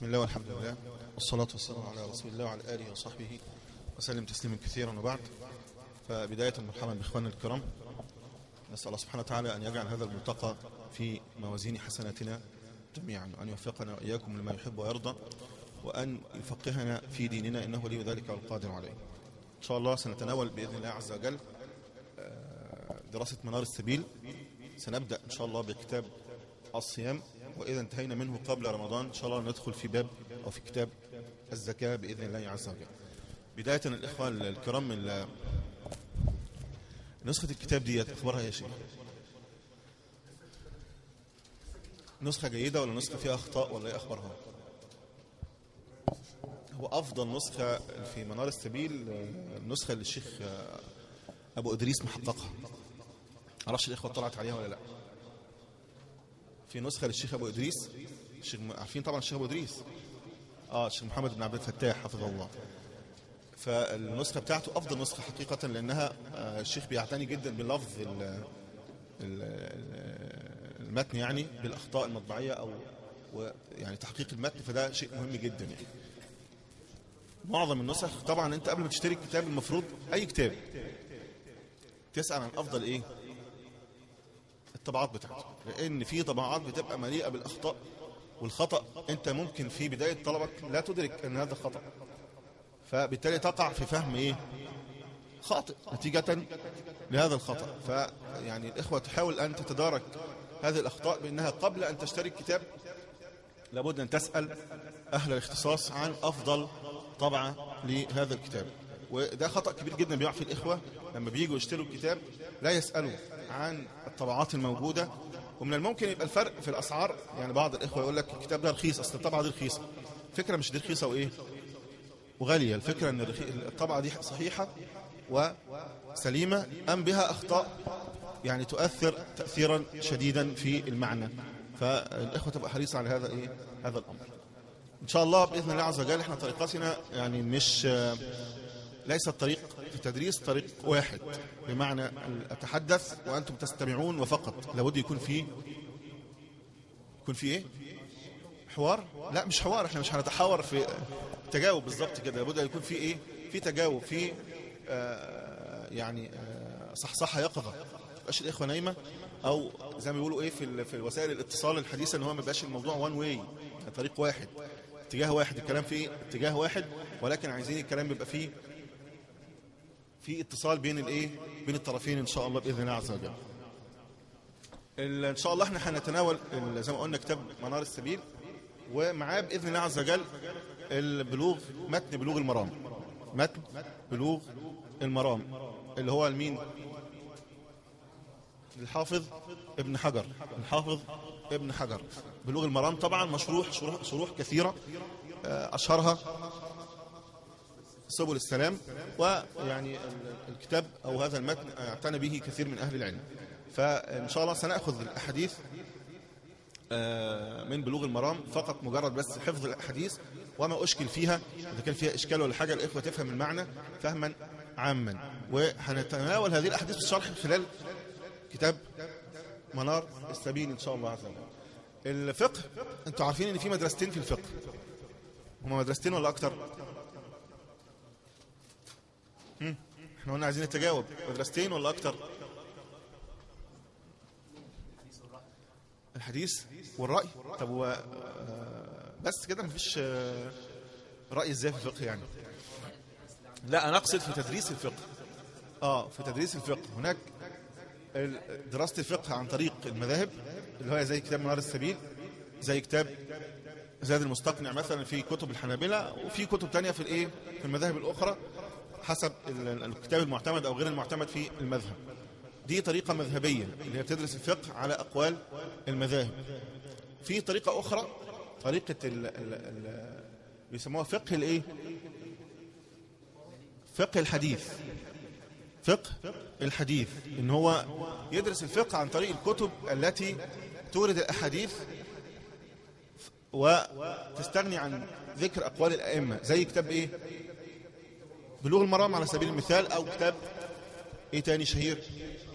بسم الله والحمد لله والصلاة والسلام على رسول الله وعلى آله وصحبه وسلم تسليما كثيرا وبعد فبداية مرحبا بإخواننا الكرام نسأل الله سبحانه وتعالى أن يجعل هذا الملتقى في موازين حسناتنا جميعا وأن يوفقنا وإياكم لما يحب ويرضى وأن يفقهنا في ديننا إنه ولي ذلك والقادر عليه إن شاء الله سنتناول بإذن الله عز وجل دراسة منار السبيل سنبدأ إن شاء الله بكتاب الصيام وإذا انتهينا منه قبل رمضان إن شاء الله ندخل في باب أو في كتاب الزكاة بإذن الله عز وجل بداية الإخوة الكرام من نسخة الكتاب دي أخبارها يا شيخ نسخة جيدة ولا نسخة فيها أخطاء ولا إيه أخبارها هو أفضل نسخة في منار السبيل النسخة اللي الشيخ أبو إدريس محققها معرفش الإخوة طلعت عليها ولا لا في نسخة للشيخ أبو إدريس الشيخ عارفين طبعا الشيخ أبو إدريس آه الشيخ محمد بن عبد الفتاح حفظه الله فالنسخة بتاعته أفضل نسخة حقيقة لأنها الشيخ بيعتني جدا بلفظ المتن يعني بالأخطاء المطبعية أو يعني تحقيق المتن فده شيء مهم جدا يعني معظم النسخ طبعا أنت قبل ما تشتري الكتاب المفروض أي كتاب تسأل عن أفضل إيه الطبعات بتاعته لأن في طبعات بتبقى مليئة بالأخطاء والخطأ أنت ممكن في بداية طلبك لا تدرك أن هذا خطأ فبالتالي تقع في فهم إيه خاطئ نتيجة لهذا الخطأ فيعني الإخوة تحاول أن تتدارك هذه الأخطاء بأنها قبل أن تشتري الكتاب لابد أن تسأل أهل الاختصاص عن أفضل طبعة لهذا الكتاب وده خطأ كبير جدا بيقع في الإخوة لما بييجوا يشتروا الكتاب لا يسألوا عن الطبعات الموجودة ومن الممكن يبقى الفرق في الأسعار يعني بعض الإخوة يقول لك الكتاب ده رخيص أصل الطبعة دي رخيصة فكرة مش دي رخيصة وإيه وغالية الفكرة أن الطبعة دي صحيحة وسليمة أم بها أخطاء يعني تؤثر تأثيرا شديدا في المعنى فالإخوة تبقى حريصة على هذا إيه هذا الأمر إن شاء الله بإذن الله عز وجل إحنا طريقتنا يعني مش ليس الطريق في التدريس طريق واحد بمعنى أتحدث وأنتم تستمعون وفقط لابد يكون في يكون في إيه حوار لا مش حوار احنا مش هنتحاور في تجاوب بالظبط كده لابد يكون في ايه في تجاوب في آه يعني آه صحصحه يقظه تبقاش الاخوه نايمه او زي ما بيقولوا ايه في في وسائل الاتصال الحديثه ان هو ما يبقاش الموضوع وان واي طريق واحد اتجاه واحد الكلام فيه اتجاه واحد ولكن عايزين الكلام يبقى فيه في اتصال بين الايه بين الطرفين ان شاء الله باذن الله عز وجل ان شاء الله احنا هنتناول زي ما قلنا كتاب منار السبيل ومعاه باذن الله عز وجل البلوغ متن بلوغ المرام متن بلوغ المرام اللي هو المين الحافظ ابن حجر الحافظ ابن حجر بلوغ المرام طبعا مشروح شروح, شروح كثيرة أشهرها سبل السلام ويعني الكتاب أو هذا المتن اعتنى به كثير من أهل العلم فإن شاء الله سنأخذ الأحاديث من بلوغ المرام فقط مجرد بس حفظ الأحاديث وما أشكل فيها إذا كان فيها إشكال ولا حاجة الإخوة تفهم المعنى فهما عاما وهنتناول هذه الأحاديث بالشرح خلال كتاب منار السبيل إن شاء الله عز وجل الفقه أنتوا عارفين إن في مدرستين في الفقه هما مدرستين ولا أكتر احنا قلنا عايزين نتجاوب مدرستين ولا أكتر الحديث والرأي طب هو بس كده مفيش رأي ازاي في الفقه يعني لا انا اقصد في تدريس الفقه اه في تدريس الفقه هناك دراسة الفقه عن طريق المذاهب اللي هو زي كتاب منار السبيل زي كتاب زاد المستقنع مثلا في كتب الحنابلة وفي كتب تانية في الايه في المذاهب الاخرى حسب الكتاب المعتمد او غير المعتمد في المذهب دي طريقة مذهبية اللي هي بتدرس الفقه على أقوال المذاهب في طريقة أخرى طريقة ال ال ال بيسموها فقه الايه فقه الحديث فقه الحديث ان هو يدرس الفقه عن طريق الكتب التي تورد الأحاديث وتستغني عن ذكر أقوال الأئمة زي كتاب ايه بلوغ المرام على سبيل المثال أو كتاب ايه تاني شهير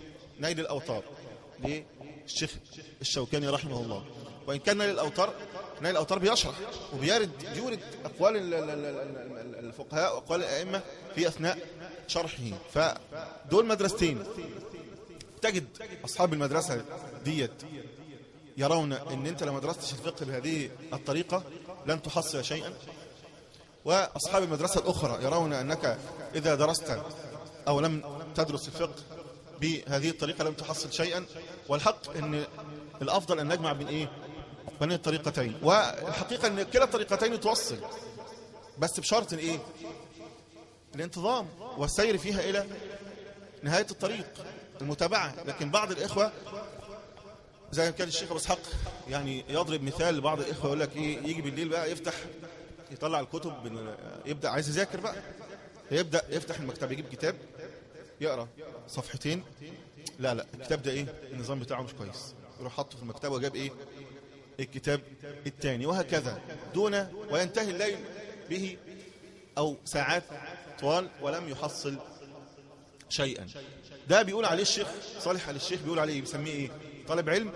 نيل الأوطار للشيخ الشوكاني رحمه الله وإن كان نيل الأوطار نيل الأوتار بيشرح وبيرد يورد أقوال ال- ال- ال- ال- ال- الفقهاء وأقوال الأئمة في أثناء شرحه فدول مدرستين تجد أصحاب المدرسة ديت يرون أن أنت لو ما درستش الفقه بهذه الطريقة لن تحصل شيئا وأصحاب المدرسة الأخرى يرون أنك إذا درست أو لم تدرس الفقه بهذه الطريقة لم تحصل شيئا والحق أن الأفضل أن نجمع بين إيه؟ بين الطريقتين والحقيقة أن كلا الطريقتين توصل بس بشرط إيه؟ الانتظام والسير فيها إلى نهاية الطريق المتابعة لكن بعض الإخوة زي ما كان الشيخ أبو اسحاق يعني يضرب مثال لبعض الإخوة يقول لك إيه يجي بالليل بقى يفتح يطلع الكتب من- يبدأ عايز يذاكر بقى يبدأ يفتح المكتبة يجيب كتاب يقرأ صفحتين لا لا الكتاب ده إيه النظام بتاعه مش كويس يروح حاطه في المكتبة وجاب إيه الكتاب الثاني وهكذا دون وينتهي الليل به أو ساعات طوال ولم يحصل شيئا ده بيقول عليه الشيخ صالح علي الشيخ بيقول عليه إيه؟ بيسميه ايه طالب علم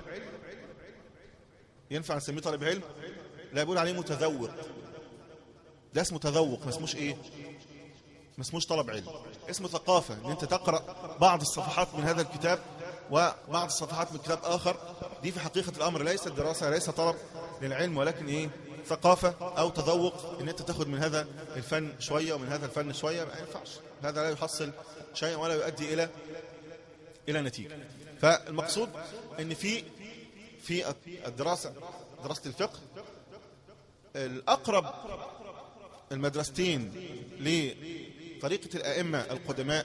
ينفع نسميه طالب علم لا بيقول عليه متذوق ده اسمه تذوق ما اسموش ايه ما اسموش طلب علم اسمه ثقافة ان انت تقرأ بعض الصفحات من هذا الكتاب وبعض الصفحات من كتاب آخر دي في حقيقة الأمر ليست دراسة ليس طلب للعلم ولكن ايه ثقافة أو تذوق ان انت تاخد من هذا الفن شوية ومن هذا الفن شوية ما ينفعش هذا لا يحصل شيئا ولا يؤدي إلى إلى نتيجة فالمقصود ان في في الدراسة دراسة الفقه الأقرب المدرستين لطريقة الأئمة القدماء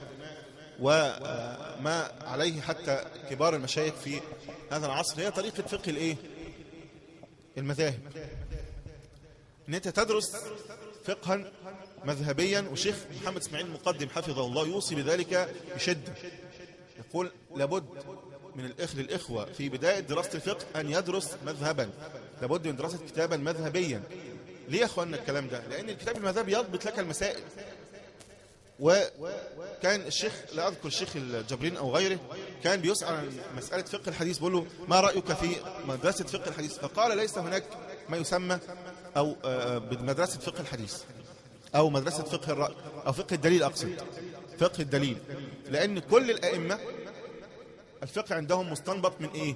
وما عليه حتى كبار المشايخ في هذا العصر هي طريقة فقه الايه المذاهب ان انت تدرس فقها مذهبيا وشيخ محمد اسماعيل المقدم حفظه الله يوصي بذلك بشدة يقول لابد من الإخ للإخوة في بداية دراسة الفقه أن يدرس مذهبا لابد من دراسة كتابا مذهبيا ليه يا أخوانا الكلام ده لأن الكتاب المذهبي يضبط لك المسائل وكان الشيخ لا أذكر الشيخ الجبرين أو غيره كان بيسأل عن مسألة فقه الحديث بيقول له ما رأيك في مدرسة فقه الحديث فقال ليس هناك ما يسمى أو آه، بمدرسة فقه الحديث أو مدرسة فقه الرأي أو فقه الدليل أقصد فقه الدليل لأن كل الأئمة الفقه عندهم مستنبط من إيه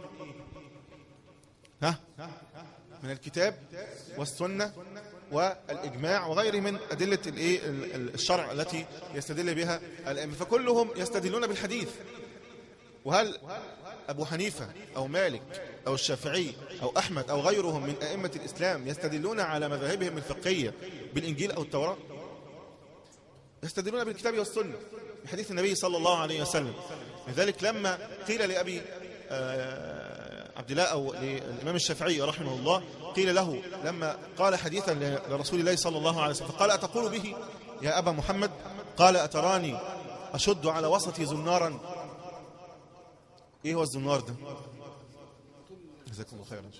ها من الكتاب والسنة والإجماع وغيره من أدلة الإيه ال- ال- الشرع التي يستدل بها الأئمة فكلهم يستدلون بالحديث وهل أبو حنيفة أو مالك أو الشافعي أو أحمد أو غيرهم من أئمة الإسلام يستدلون على مذاهبهم الفقهية بالإنجيل أو التوراة يستدلون بالكتاب والسنة بحديث النبي صلى الله عليه وسلم لذلك لما قيل لأبي آه، عبد الله أو للإمام الشافعي رحمه الله قيل له لما قال حديثا لرسول الله صلى الله عليه وسلم فقال أتقول به يا أبا محمد قال أتراني أشد على وسطي زنارا إيه هو الزنار ده جزاكم الله خيرا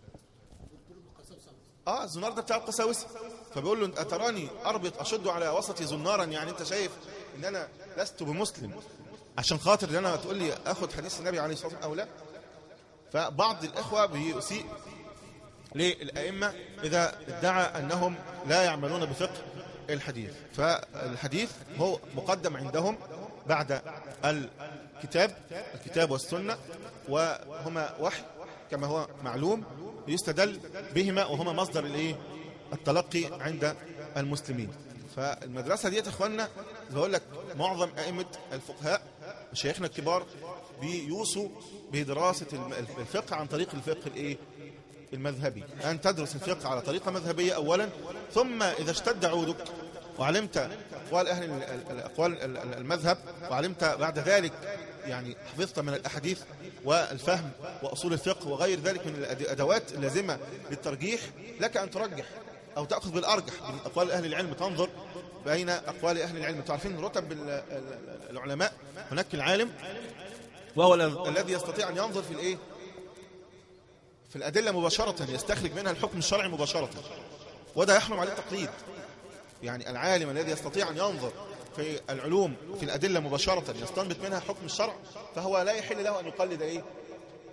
اه الزنار ده بتاع القساوسه فبيقول له اتراني اربط اشد على وسطي زنارا يعني انت شايف ان انا لست بمسلم عشان خاطر ان انا تقول لي اخد حديث النبي عليه الصلاه والسلام او لا فبعض الاخوه بيسيء للائمه اذا ادعى انهم لا يعملون بفقه الحديث فالحديث هو مقدم عندهم بعد الكتاب الكتاب والسنه وهما وحي كما هو معلوم يستدل بهما وهما مصدر الايه التلقي عند المسلمين فالمدرسه ديت يا اخواننا بقول لك معظم ائمه الفقهاء مشايخنا الكبار بيوصوا بدراسه الم- الفقه عن طريق الفقه الايه المذهبي ان تدرس الفقه على طريقه مذهبيه اولا ثم اذا اشتد عودك وعلمت اقوال اهل ال- ال- اقوال ال- ال- المذهب وعلمت بعد ذلك يعني حفظت من الاحاديث والفهم واصول الفقه وغير ذلك من الادوات اللازمه للترجيح لك ان ترجح او تاخذ بالارجح من اقوال اهل العلم تنظر بين اقوال اهل العلم تعرفين رتب ال- ال- العلماء هناك العالم وهو ال- الذي يستطيع ان ينظر في الايه في الادله مباشره يستخرج منها الحكم الشرعي مباشره وده يحرم عليه التقليد يعني العالم الذي يستطيع أن ينظر في العلوم في الأدلة مباشرة يستنبط منها حكم الشرع فهو لا يحل له أن يقلد إيه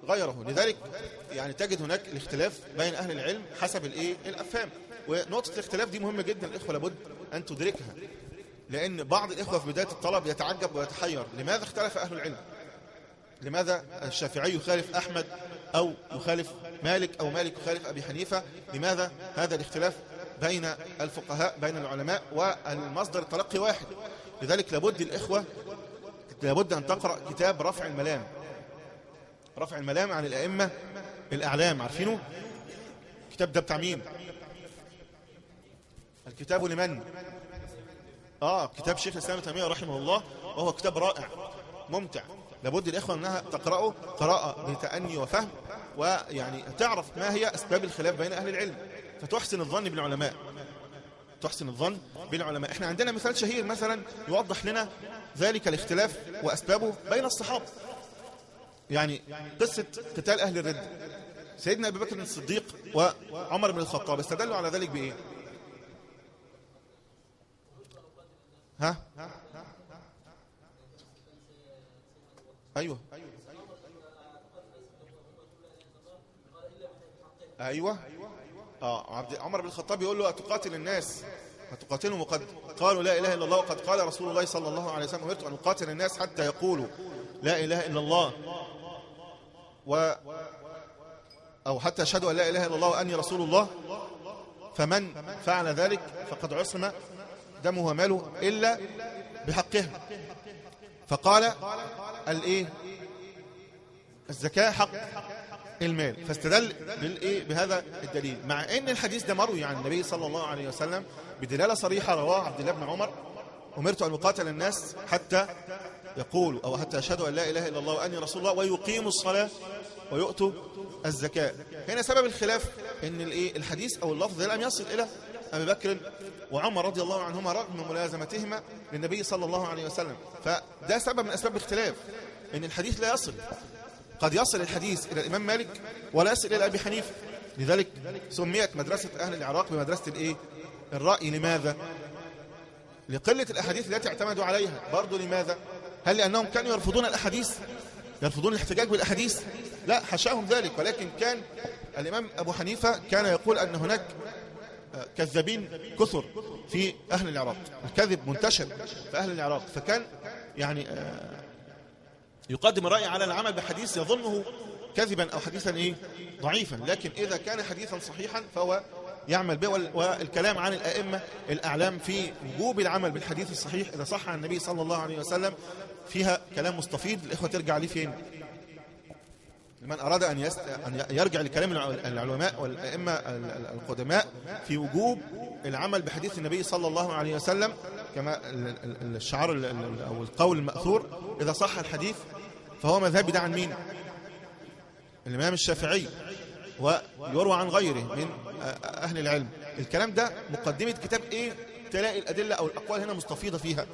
غيره لذلك يعني تجد هناك الاختلاف بين أهل العلم حسب الايه الأفهام ونقطة الاختلاف دي مهمة جدا الإخوة لابد أن تدركها لأن بعض الإخوة في بداية الطلب يتعجب ويتحير لماذا اختلف أهل العلم لماذا الشافعي يخالف أحمد أو يخالف مالك أو مالك يخالف أبي حنيفة لماذا هذا الاختلاف بين الفقهاء بين العلماء والمصدر التلقي واحد لذلك لابد الإخوة لابد أن تقرأ كتاب رفع الملام رفع الملام عن الأئمة الأعلام عارفينه الكتاب ده بتاع مين الكتاب لمن آه كتاب شيخ الإسلام تيمية رحمه الله وهو كتاب رائع ممتع لابد الإخوة أنها تقرأه قراءة بتأني وفهم ويعني تعرف ما هي أسباب الخلاف بين أهل العلم فتحسن الظن بالعلماء تحسن الظن بالعلماء احنا عندنا مثال شهير مثلا يوضح لنا ذلك الاختلاف وأسبابه بين الصحابة يعني قصة قتال أهل الرد سيدنا أبي بكر الصديق وعمر بن الخطاب استدلوا على ذلك بإيه ها أيوة أيوة آه عبد عمر بن الخطاب يقول له أتقاتل الناس فتقاتلهم وقد قالوا لا إله إلا الله وقد قال رسول الله صلى الله عليه وسلم أمرت أن أقاتل الناس حتى يقولوا لا إله إلا الله و أو حتى أشهدوا أن لا إله إلا الله وأني رسول الله فمن فعل ذلك فقد عصم دمه وماله إلا بحقها فقال الإيه الزكاة حق المال فاستدل بالإيه بهذا الدليل مع أن الحديث ده مروي عن النبي صلى الله عليه وسلم بدلالة صريحة رواه عبد الله بن عمر أمرت أن أقاتل الناس حتى يقولوا أو حتى يشهدوا أن لا إله إلا الله وأني رسول الله ويقيموا الصلاة ويؤتوا الزكاة هنا سبب الخلاف أن الإيه الحديث أو اللفظ لم يصل إلى أبي بكر وعمر رضي الله عنهما رغم ملازمتهما للنبي صلى الله عليه وسلم فده سبب من أسباب الاختلاف أن الحديث لا يصل قد يصل الحديث إلى الإمام مالك ولا يصل إلى أبي حنيفة لذلك سميت مدرسة أهل العراق بمدرسة الإيه؟ الرأي لماذا؟ لقلة الأحاديث التي اعتمدوا عليها برضو لماذا؟ هل لأنهم كانوا يرفضون الأحاديث؟ يرفضون الاحتجاج بالأحاديث؟ لا حشاهم ذلك ولكن كان الإمام أبو حنيفة كان يقول أن هناك كذابين كثر في أهل العراق الكذب منتشر في أهل العراق فكان يعني يقدم الرأي على العمل بحديث يظنه كذبا أو حديثا إيه ضعيفا لكن إذا كان حديثا صحيحا فهو يعمل به والكلام عن الأئمة الأعلام في وجوب العمل بالحديث الصحيح إذا صح عن النبي صلى الله عليه وسلم فيها كلام مستفيض الإخوة ترجع ليه فين لمن أراد أن, يست... أن يرجع لكلام العلماء والأئمة القدماء في وجوب العمل بحديث النبي صلى الله عليه وسلم كما الشعار أو القول المأثور إذا صح الحديث فهو مذهبي ده عن مين الإمام الشافعي ويروى عن غيره من أهل العلم الكلام ده مقدمة كتاب إيه تلاقي الأدلة أو الأقوال هنا مستفيضة فيها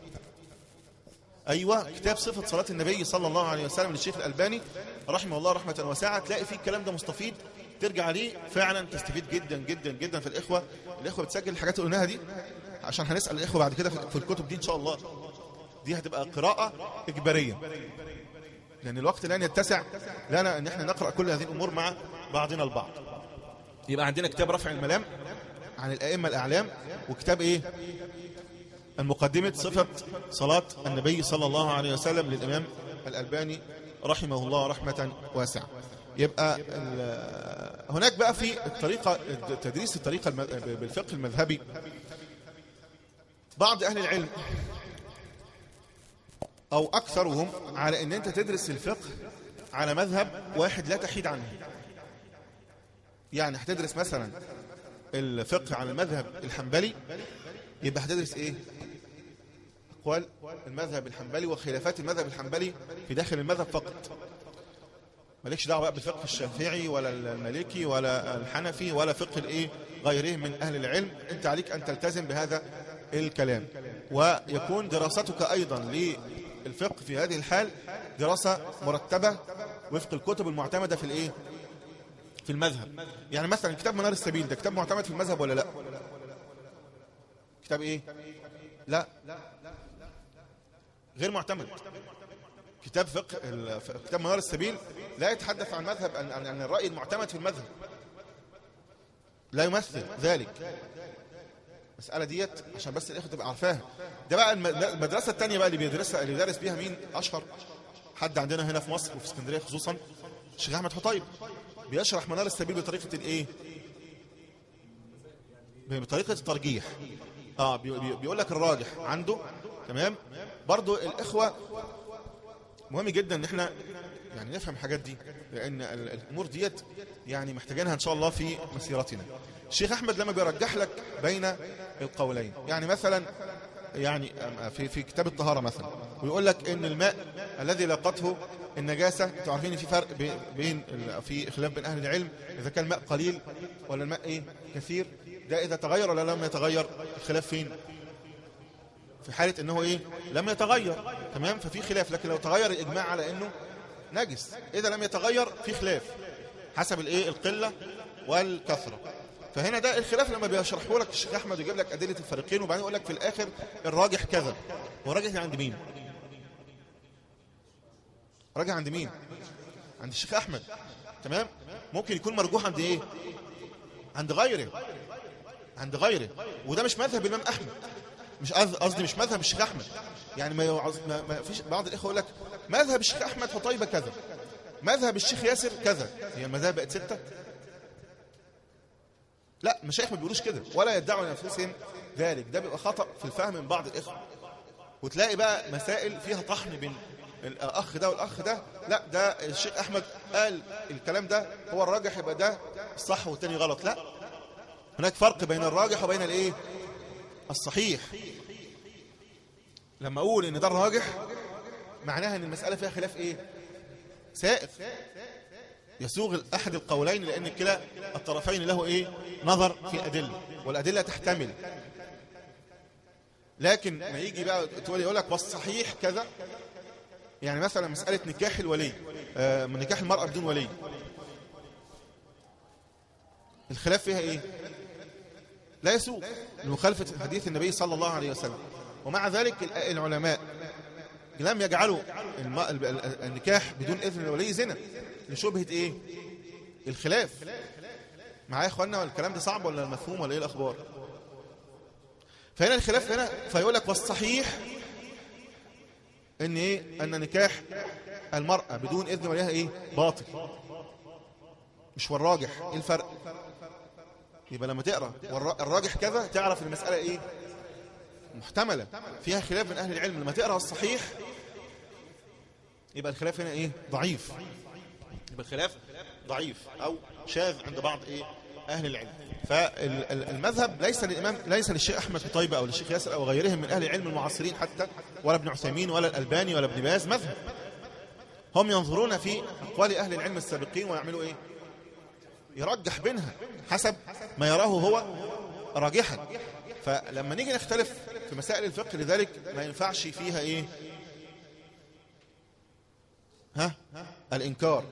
أيوة كتاب صفة صلاة النبي صلى الله عليه وسلم للشيخ الألباني رحمه الله رحمة واسعة تلاقي فيه الكلام ده مستفيض ترجع عليه فعلا تستفيد جدا جدا جدا في الإخوة الإخوة بتسجل الحاجات اللي قلناها دي عشان هنسأل الإخوة بعد كده في الكتب دي إن شاء الله دي هتبقى قراءة إجبارية لأن الوقت لن يتسع لنا أن احنا نقرأ كل هذه الأمور مع بعضنا البعض يبقى عندنا كتاب رفع الملام عن الأئمة الأعلام وكتاب إيه المقدمة صفة صلاة النبي صلى الله عليه وسلم للإمام الألباني رحمه الله رحمة واسعة يبقى هناك بقى في الطريقة تدريس الطريقة بالفقه المذهبي بعض أهل العلم أو أكثرهم على أن أنت تدرس الفقه على مذهب واحد لا تحيد عنه يعني هتدرس مثلا الفقه على المذهب الحنبلي يبقى هتدرس ايه أقوال المذهب الحنبلي وخلافات المذهب الحنبلي في داخل المذهب فقط مالكش دعوه بقى بالفقه الشافعي ولا المالكي ولا الحنفي ولا فقه الايه غيره من اهل العلم انت عليك ان تلتزم بهذا الكلام ويكون دراستك ايضا للفقه في هذه الحال دراسه مرتبه وفق الكتب المعتمده في الايه في المذهب يعني مثلا كتاب منار السبيل ده كتاب معتمد في المذهب ولا لا كتاب ايه لا غير معتمد كتاب فقه ال- ف- كتاب منار السبيل لا يتحدث عن مذهب عن, عن عن الرأي المعتمد في المذهب لا يمثل ذلك المسألة ديت عشان بس الإخوة تبقى عارفاها ده بقى الم- المدرسة التانية بقى اللي بيدرسها اللي بيدرس بيها مين أشهر حد عندنا هنا في مصر وفي اسكندرية خصوصا الشيخ أحمد حطيب بيشرح منار السبيل بطريقة الإيه؟ بطريقة الترجيح اه بي- بي- بيقول لك الراجح عنده تمام برضو الإخوة مهم جدا ان احنا يعني نفهم الحاجات دي لان ال- الامور ديت يعني محتاجينها ان شاء الله في مسيرتنا الشيخ احمد لما بيرجح لك بين القولين يعني مثلا يعني في في كتاب الطهاره مثلا ويقول لك ان الماء الذي لاقته النجاسه انتوا عارفين ان في فرق بي- بين ال- في خلاف بين اهل العلم اذا كان الماء قليل ولا الماء ايه كثير ده اذا تغير ولا لم يتغير الخلاف فين في حالة انه ايه لم يتغير تمام ففي خلاف لكن لو تغير الاجماع على انه نجس اذا لم يتغير في خلاف حسب الايه القلة والكثرة فهنا ده الخلاف لما بيشرحه لك الشيخ احمد ويجيب لك ادله الفريقين وبعدين يقول لك في الاخر الراجح كذا هو راجح عند مين راجح عند مين عند الشيخ احمد تمام ممكن يكون مرجوح عند ايه عند غيره عند غيره وده مش مذهب الامام احمد مش قصد- قصدي مش مذهب الشيخ احمد يعني ما, يوعظ ما, ما فيش بعض الاخوه يقول لك مذهب الشيخ احمد حطيبه كذا مذهب الشيخ ياسر كذا هي المذاهب بقت سته لا مشايخ ما بيقولوش كده ولا يدعوا لانفسهم ذلك ده بيبقى خطا في الفهم من بعض الاخوه وتلاقي بقى مسائل فيها طحن بين الاخ ده والاخ ده لا ده الشيخ احمد قال الكلام ده هو الراجح يبقى ده الصح والتاني غلط لا هناك فرق بين الراجح وبين الايه الصحيح لما اقول ان ده الراجح معناها ان المساله فيها خلاف ايه سائغ يسوغ احد القولين لان كلا الطرفين له ايه نظر في الادله والادله تحتمل لكن ما يجي بقى تقول يقول لك والصحيح كذا يعني مثلا مساله نكاح الولي آه من نكاح المراه بدون ولي الخلاف فيها ايه لا يسوق لمخالفة حديث النبي صلى الله عليه وسلم ومع ذلك العلماء لم يجعلوا الم- ال- ال- النكاح بدون إذن الولي زنا لشبهة إيه الخلاف معايا يا اخوانا الكلام ده صعب ولا مفهوم ولا ايه الاخبار فهنا الخلاف هنا فيقول لك والصحيح ان ايه ان نكاح المرأة بدون اذن وليها ايه باطل مش والراجح ايه الفرق يبقى لما تقرا والر- الراجح كذا تعرف المسألة ايه محتملة فيها خلاف من اهل العلم لما تقرا الصحيح يبقى الخلاف هنا ايه ضعيف يبقى الخلاف ضعيف او شاذ عند بعض ايه اهل العلم فالمذهب ليس للامام ليس للشيخ احمد قطيبه او للشيخ ياسر او غيرهم من اهل العلم المعاصرين حتى ولا ابن عثيمين ولا الالباني ولا ابن باز مذهب هم ينظرون في اقوال اهل العلم السابقين ويعملوا ايه يرجح بينها حسب ما يراه هو راجحا فلما نيجي نختلف في مسائل الفقه لذلك ما ينفعش فيها ايه ها الانكار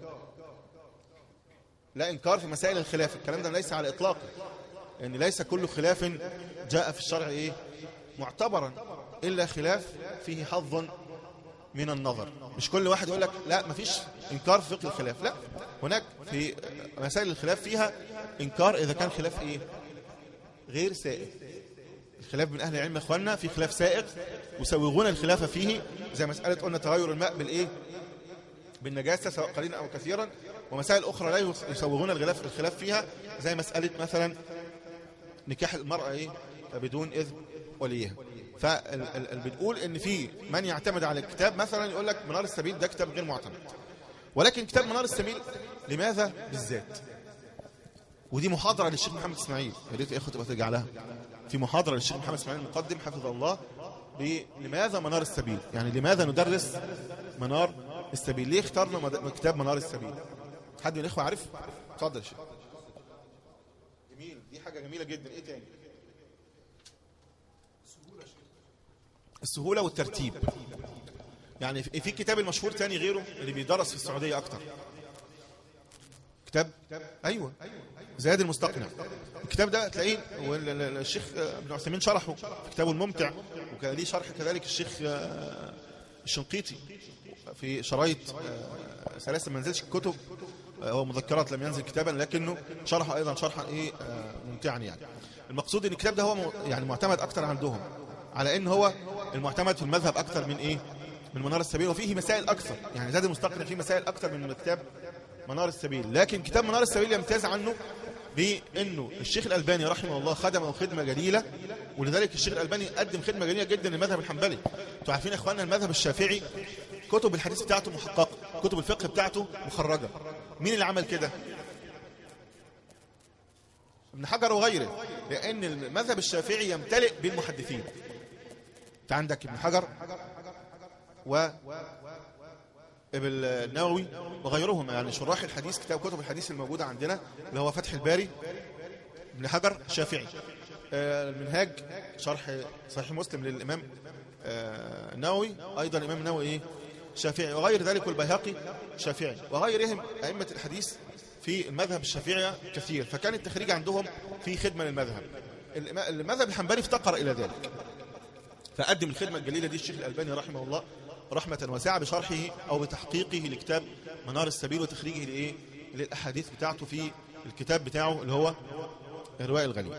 لا انكار في مسائل الخلاف الكلام ده ليس على اطلاقه ان ليس كل خلاف جاء في الشرع ايه معتبرا الا خلاف فيه حظ من النظر مش كل واحد يقول لك لا مفيش انكار في فقه الخلاف لا هناك في مسائل الخلاف فيها انكار اذا كان خلاف ايه غير سائغ الخلاف من اهل العلم يا اخواننا في خلاف سائغ يسوغون الخلاف فيه زي مساله قلنا تغير الماء بالايه بالنجاسه سواء قليلا او كثيرا ومسائل اخرى لا يسوغون الخلاف الخلاف فيها زي مساله مثلا نكاح المراه ايه بدون اذن وليها فبنقول ان في من يعتمد على الكتاب مثلا يقول لك منار السبيل ده كتاب غير معتمد ولكن كتاب منار السبيل لماذا بالذات ودي محاضرة للشيخ محمد اسماعيل يا ريت يا اخوة تبقى ترجع لها في محاضرة للشيخ محمد اسماعيل المقدم حفظه الله لماذا منار السبيل يعني لماذا ندرس منار السبيل ليه اخترنا مد- كتاب منار السبيل حد من الاخوة عارف اتفضل يا شيخ جميل دي حاجة جميلة جدا ايه تاني السهولة والترتيب يعني في في كتاب المشهور تاني غيره اللي بيدرس في السعودية أكتر كتاب أيوة زاد المستقنع الكتاب ده تلاقيه وال- ال- الشيخ ابن عثيمين شرحه في كتابه الممتع وكان ليه شرح كذلك الشيخ الشنقيطي في شرايط آه، سلاسل ما نزلش كتب آه، هو مذكرات لم ينزل كتابا لكنه شرحه ايضا شرحا ايه آه، ممتعا يعني المقصود ان الكتاب ده هو م- يعني معتمد اكتر عندهم على ان هو المعتمد في المذهب اكتر من ايه من منار السبيل وفيه مسائل اكثر يعني زاد المستقنع فيه مسائل اكثر من كتاب منار السبيل لكن كتاب منار السبيل يمتاز عنه بانه الشيخ الالباني رحمه الله خدمه خدمه جليله ولذلك الشيخ الالباني قدم خدمه جليله جدا للمذهب الحنبلي انتوا عارفين يا اخواننا المذهب الشافعي كتب الحديث بتاعته محققه كتب الفقه بتاعته مخرجه مين اللي عمل كده ابن حجر وغيره لان المذهب الشافعي يمتلئ بالمحدثين انت عندك ابن حجر و ابن النووي وغيرهم يعني شراح الحديث كتاب كتب الحديث الموجودة عندنا اللي هو فتح الباري ابن حجر الشافعي آه، المنهاج شرح صحيح مسلم للإمام آه، النووي أيضا الإمام النووي إيه؟ شافعي وغير ذلك والبيهقي شافعي وغيرهم أئمة الحديث في المذهب الشافعي كثير فكان التخريج عندهم في خدمة للمذهب الإمام- المذهب الحنبلي افتقر إلى ذلك فقدم الخدمة الجليلة دي الشيخ الألباني رحمه الله رحمة واسعة بشرحه أو بتحقيقه لكتاب منار السبيل وتخريجه لإيه للأحاديث بتاعته في الكتاب بتاعه اللي هو إرواء الغليل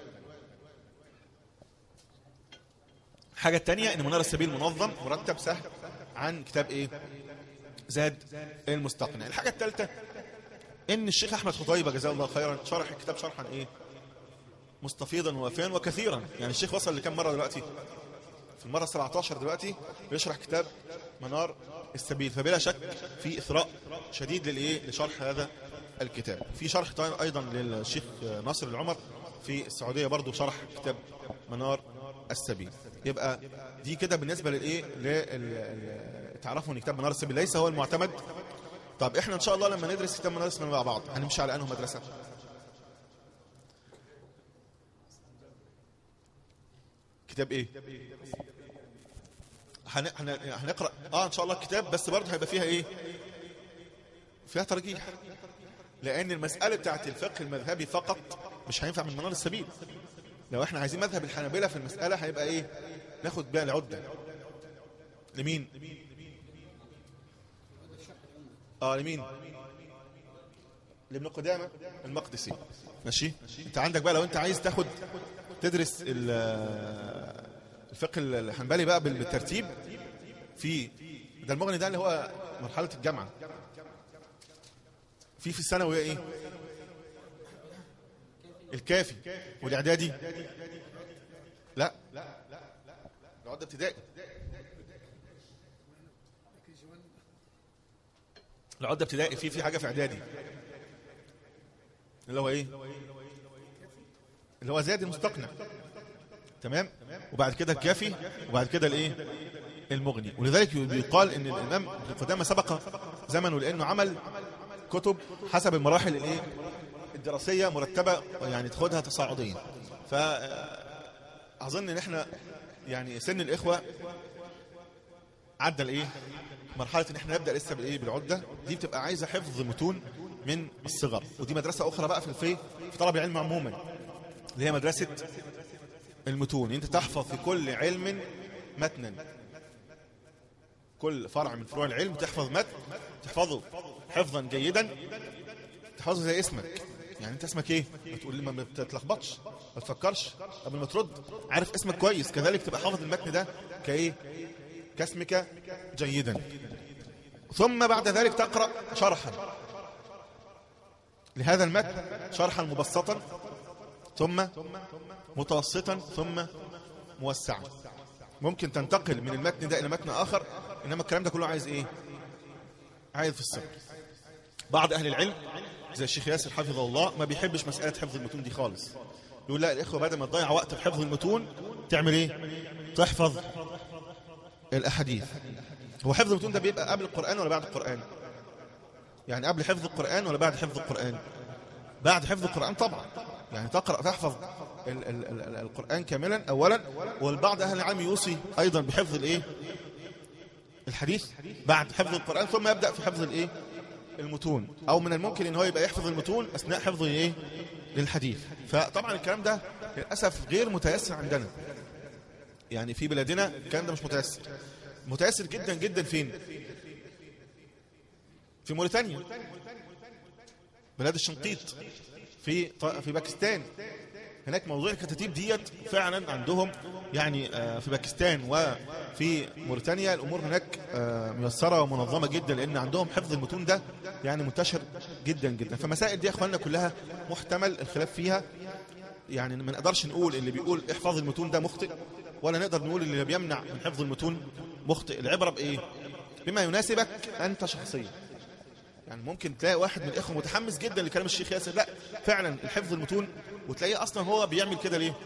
حاجة التانية إن منار السبيل منظم مرتب سهل عن كتاب إيه زاد المستقنع الحاجة الثالثة إن الشيخ أحمد خطيبة جزاه الله خيرا شرح الكتاب شرحا إيه مستفيضا ووافيا وكثيرا يعني الشيخ وصل لكم مرة دلوقتي في المرة 17 دلوقتي بيشرح كتاب منار السبيل فبلا شك في إثراء شديد للإيه لشرح هذا الكتاب في شرح طيب أيضا للشيخ ناصر العمر في السعودية برضو شرح كتاب منار السبيل يبقى دي كده بالنسبة للإيه لل- تعرفوا ان كتاب منار السبيل ليس هو المعتمد طب احنا ان شاء الله لما ندرس كتاب منار السبيل مع بعض هنمشي على انه مدرسة كتاب ايه هن... هن... هنقرا اه ان شاء الله الكتاب بس برضه هيبقى فيها ايه فيها ترجيح لان المساله بتاعت الفقه المذهبي فقط مش هينفع من منار السبيل لو احنا عايزين مذهب الحنابلة في المساله هيبقى ايه ناخد بيها العده لمين اه لمين لابن قدامه المقدسي ماشي انت عندك بقى لو انت عايز تاخد تدرس ال- الفقه الحنبلي بقى بال- بالترتيب في ده المغني ده اللي هو مرحله الجامعه في في الثانوي ايه الكافي والاعدادي لا العده ابتدائي العده ابتدائي في في حاجه في اعدادي اللي هو ايه اللي هو زاد المستقنع تمام وبعد كده الكافي وبعد كده الايه المغني ولذلك بيقال ان الامام ابن قدامه سبق زمنه لانه عمل كتب حسب المراحل الايه الدراسيه مرتبه يعني تاخدها تصاعديا ف اظن ان احنا يعني سن الاخوه عدى الايه مرحله ان احنا نبدا لسه بالايه بالعده دي بتبقى عايزه حفظ متون من الصغر ودي مدرسه اخرى بقى في الفي في طلب العلم عموما اللي هي مدرسه المتون انت تحفظ في كل علم متنا كل فرع من فروع العلم تحفظ متن تحفظه حفظا جيدا تحفظه زي اسمك يعني انت اسمك ايه ما تقول ما بتتلخبطش ما تفكرش قبل ما ترد عارف اسمك كويس كذلك تبقى حافظ المتن ده كايه كاسمك جيدا ثم بعد ذلك تقرا شرحا لهذا المتن شرحا مبسطا ثم متوسطا ثم موسعا ممكن تنتقل من المتن ده الى متن اخر انما الكلام ده كله عايز ايه عايز في الصبر بعض اهل العلم زي الشيخ ياسر حفظه الله ما بيحبش مساله حفظ المتون دي خالص يقول لا الاخوه بدل ما تضيع وقت في حفظ المتون تعمل ايه تحفظ الاحاديث هو حفظ المتون ده بيبقى قبل القران ولا بعد القران يعني قبل حفظ القران ولا بعد حفظ القران بعد حفظ القرآن طبعا يعني تقرأ تحفظ ال ال ال ال القرآن كاملا أولا والبعض أهل العلم يوصي أيضا بحفظ الإيه الحديث بعد حفظ القرآن ثم يبدأ في حفظ الإيه المتون أو من الممكن إن هو يبقى يحفظ المتون أثناء حفظ الإيه للحديث فطبعا الكلام ده للأسف غير متيسر عندنا يعني في بلادنا الكلام ده مش متيسر متاثر جدا جدا فين في موريتانيا بلاد الشنقيط في في باكستان هناك موضوع الكتاتيب ديت فعلا عندهم يعني آه، في باكستان وفي موريتانيا الامور هناك آه، ميسره ومنظمه جدا لان عندهم حفظ المتون ده يعني منتشر جدا جدا فمسائل دي يا اخواننا كلها محتمل الخلاف فيها يعني ما نقدرش نقول اللي بيقول احفظ المتون ده مخطئ ولا نقدر نقول اللي بيمنع من حفظ المتون مخطئ العبره بايه بما يناسبك انت شخصيا يعني ممكن تلاقي واحد من الاخوه متحمس جدا لكلام الشيخ ياسر لا فعلا الحفظ المتون وتلاقيه اصلا هو بيعمل كده ليه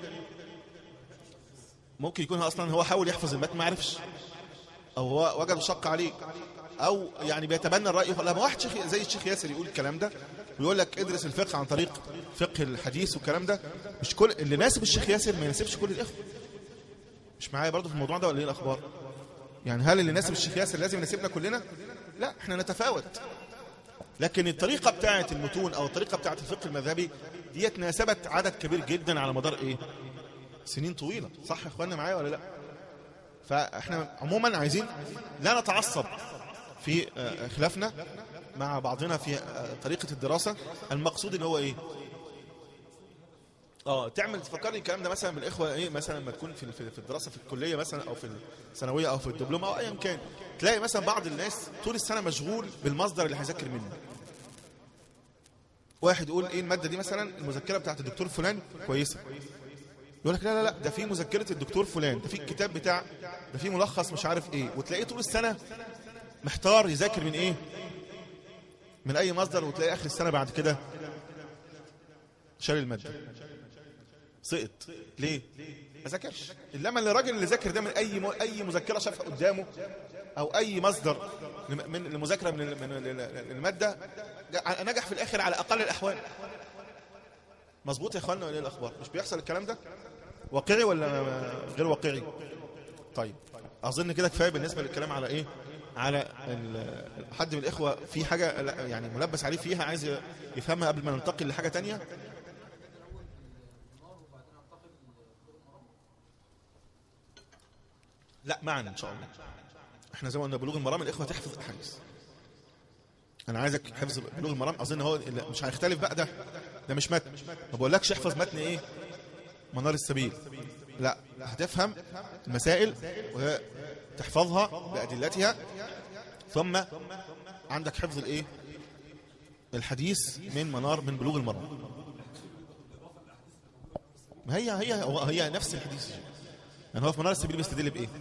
ممكن يكون اصلا هو حاول يحفظ المتن ما عرفش او هو وجد شق عليه او يعني بيتبنى الراي لما واحد شيخ زي الشيخ ياسر يقول الكلام ده ويقول لك ادرس الفقه عن طريق فقه الحديث والكلام ده مش كل اللي ناسب الشيخ ياسر ما يناسبش كل الاخوه مش معايا برضه في الموضوع ده ولا ايه الاخبار يعني هل اللي ناسب الشيخ ياسر لازم يناسبنا كلنا لا احنا نتفاوت لكن الطريقة بتاعة المتون أو الطريقة بتاعة الفقه المذهبي ديت ناسبت عدد كبير جدا على مدار إيه سنين طويلة صح يا إخواننا معايا ولا لا فإحنا عموما عايزين لا نتعصب في آه، خلافنا مع بعضنا في آه، طريقة الدراسة المقصود ان هو ايه اه تعمل تفكرني الكلام ده مثلا بالاخوه ايه مثلا لما تكون في في الدراسه في الكليه مثلا او في الثانويه او في الدبلوم او ايا كان تلاقي مثلا بعض الناس طول السنه مشغول بالمصدر اللي هيذاكر منه واحد يقول ايه الماده دي مثلا المذكره بتاعت الدكتور فلان كويسه يقول لك لا لا لا ده في مذكره الدكتور فلان ده في الكتاب بتاع ده في ملخص مش عارف ايه وتلاقيه طول السنه محتار يذاكر من ايه من اي مصدر وتلاقي اخر السنه بعد كده شال الماده سقط ليه ما ذاكرش انما الراجل اللي ذاكر ده من اي م... اي مذكره شافها قدامه او اي مصدر من المذاكره من من الماده نجح في الاخر على اقل الاحوال مظبوط يا اخوانا ولا ايه الاخبار مش بيحصل الكلام ده واقعي ولا غير واقعي طيب اظن كده كفايه بالنسبه للكلام على ايه على حد من الاخوه في حاجه يعني ملبس عليه فيها عايز يفهمها قبل ما ننتقل لحاجه تانية لا معا ان شاء الله احنا زي ما قلنا بلوغ المرام الاخوه تحفظ احاديث انا عايزك حفظ بلوغ المرام اظن هو مش هيختلف بقى ده ده مش متن ما بقولكش احفظ متن ايه منار السبيل لا هتفهم المسائل وتحفظها بادلتها ثم عندك حفظ الايه الحديث من منار من بلوغ المرام ما هي هي هي نفس الحديث يعني هو في منار السبيل بيستدل بايه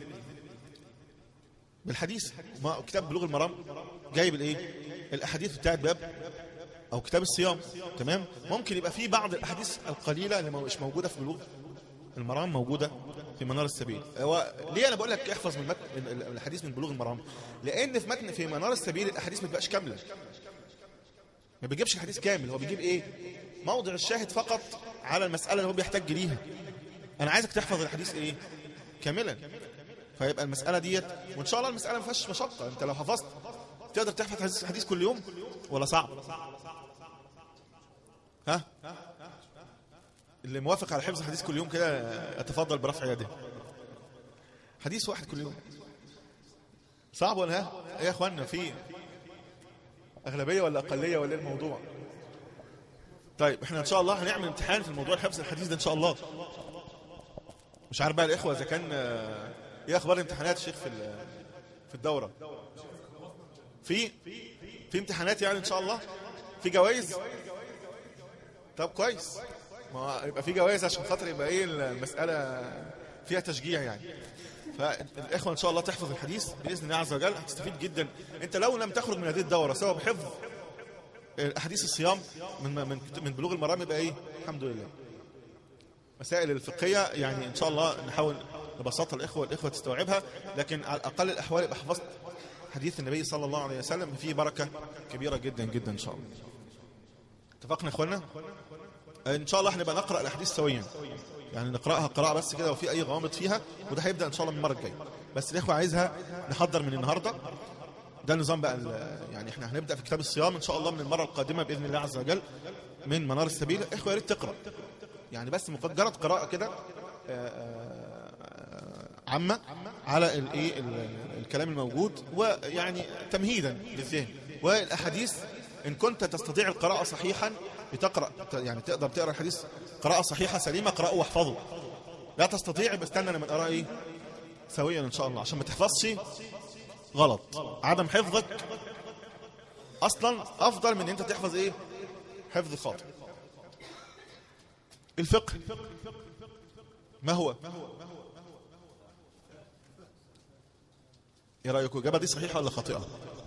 بالحديث ما كتاب بلوغ المرام جايب الايه الاحاديث بتاعت باب او كتاب الصيام تمام ممكن يبقى في بعض الاحاديث القليله اللي مش موجوده في بلوغ المرام موجوده في منار السبيل هو ليه انا بقول لك احفظ من متن الحديث من بلوغ المرام لان في متن في منار السبيل الاحاديث ما بتبقاش كامله ما بيجيبش الحديث كامل هو بيجيب ايه موضع الشاهد فقط على المساله اللي هو بيحتاج ليها انا عايزك تحفظ الحديث ايه كاملا فيبقى المسألة ديت وإن شاء الله المسألة ما فيهاش مشقة أنت لو حفظت تقدر تحفظ حديث كل يوم ولا صعب ها اللي موافق على حفظ حديث كل يوم كده يتفضل برفع يده حديث واحد كل يوم صعب ولا ها ايه يا اخوانا في اغلبيه ولا اقليه ولا إيه الموضوع طيب احنا ان شاء الله هنعمل امتحان في الموضوع الحفظ الحديث ده ان شاء الله مش عارف بقى الاخوه اذا كان ايه اخبار الامتحانات يا شيخ في في الدوره في في امتحانات يعني ان شاء الله في جوائز طب كويس ما يبقى في جوائز عشان خاطر يبقى ايه المساله فيها تشجيع يعني فالاخوه ان شاء الله تحفظ الحديث باذن الله عز وجل هتستفيد جدا انت لو لم تخرج من هذه الدوره سواء بحفظ احاديث الصيام من من من بلوغ المرام يبقى ايه الحمد لله مسائل الفقهيه يعني ان شاء الله نحاول ببساطة الإخوة والإخوة تستوعبها لكن على أقل الأحوال يبقى حفظت حديث النبي صلى الله عليه وسلم فيه بركة كبيرة جدا جدا إن شاء الله اتفقنا يا إخوانا إن شاء الله هنبقى نقرأ الأحاديث سويا يعني نقرأها قراءة بس كده وفي أي غوامض فيها وده هيبدأ إن شاء الله من المرة الجاية بس الإخوة عايزها نحضر من النهاردة ده النظام بقى يعني احنا هنبدأ في كتاب الصيام إن شاء الله من المرة القادمة بإذن الله عز وجل من منار السبيل إخوة يا ريت تقرأ يعني بس مجرد قراءة كده عامة على الايه الكلام الموجود ويعني تمهيدا للذهن والاحاديث ان كنت تستطيع القراءه صحيحا بتقرا يعني تقدر تقرا الحديث قراءه صحيحه سليمه اقراه واحفظه لا تستطيع بستنى لما اقرا ايه سويا ان شاء الله عشان ما تحفظش غلط عدم حفظك اصلا افضل من ان انت تحفظ ايه حفظ خاطئ الفقه ما هو ايه رايكم الاجابه دي صحيحه ولا خاطئه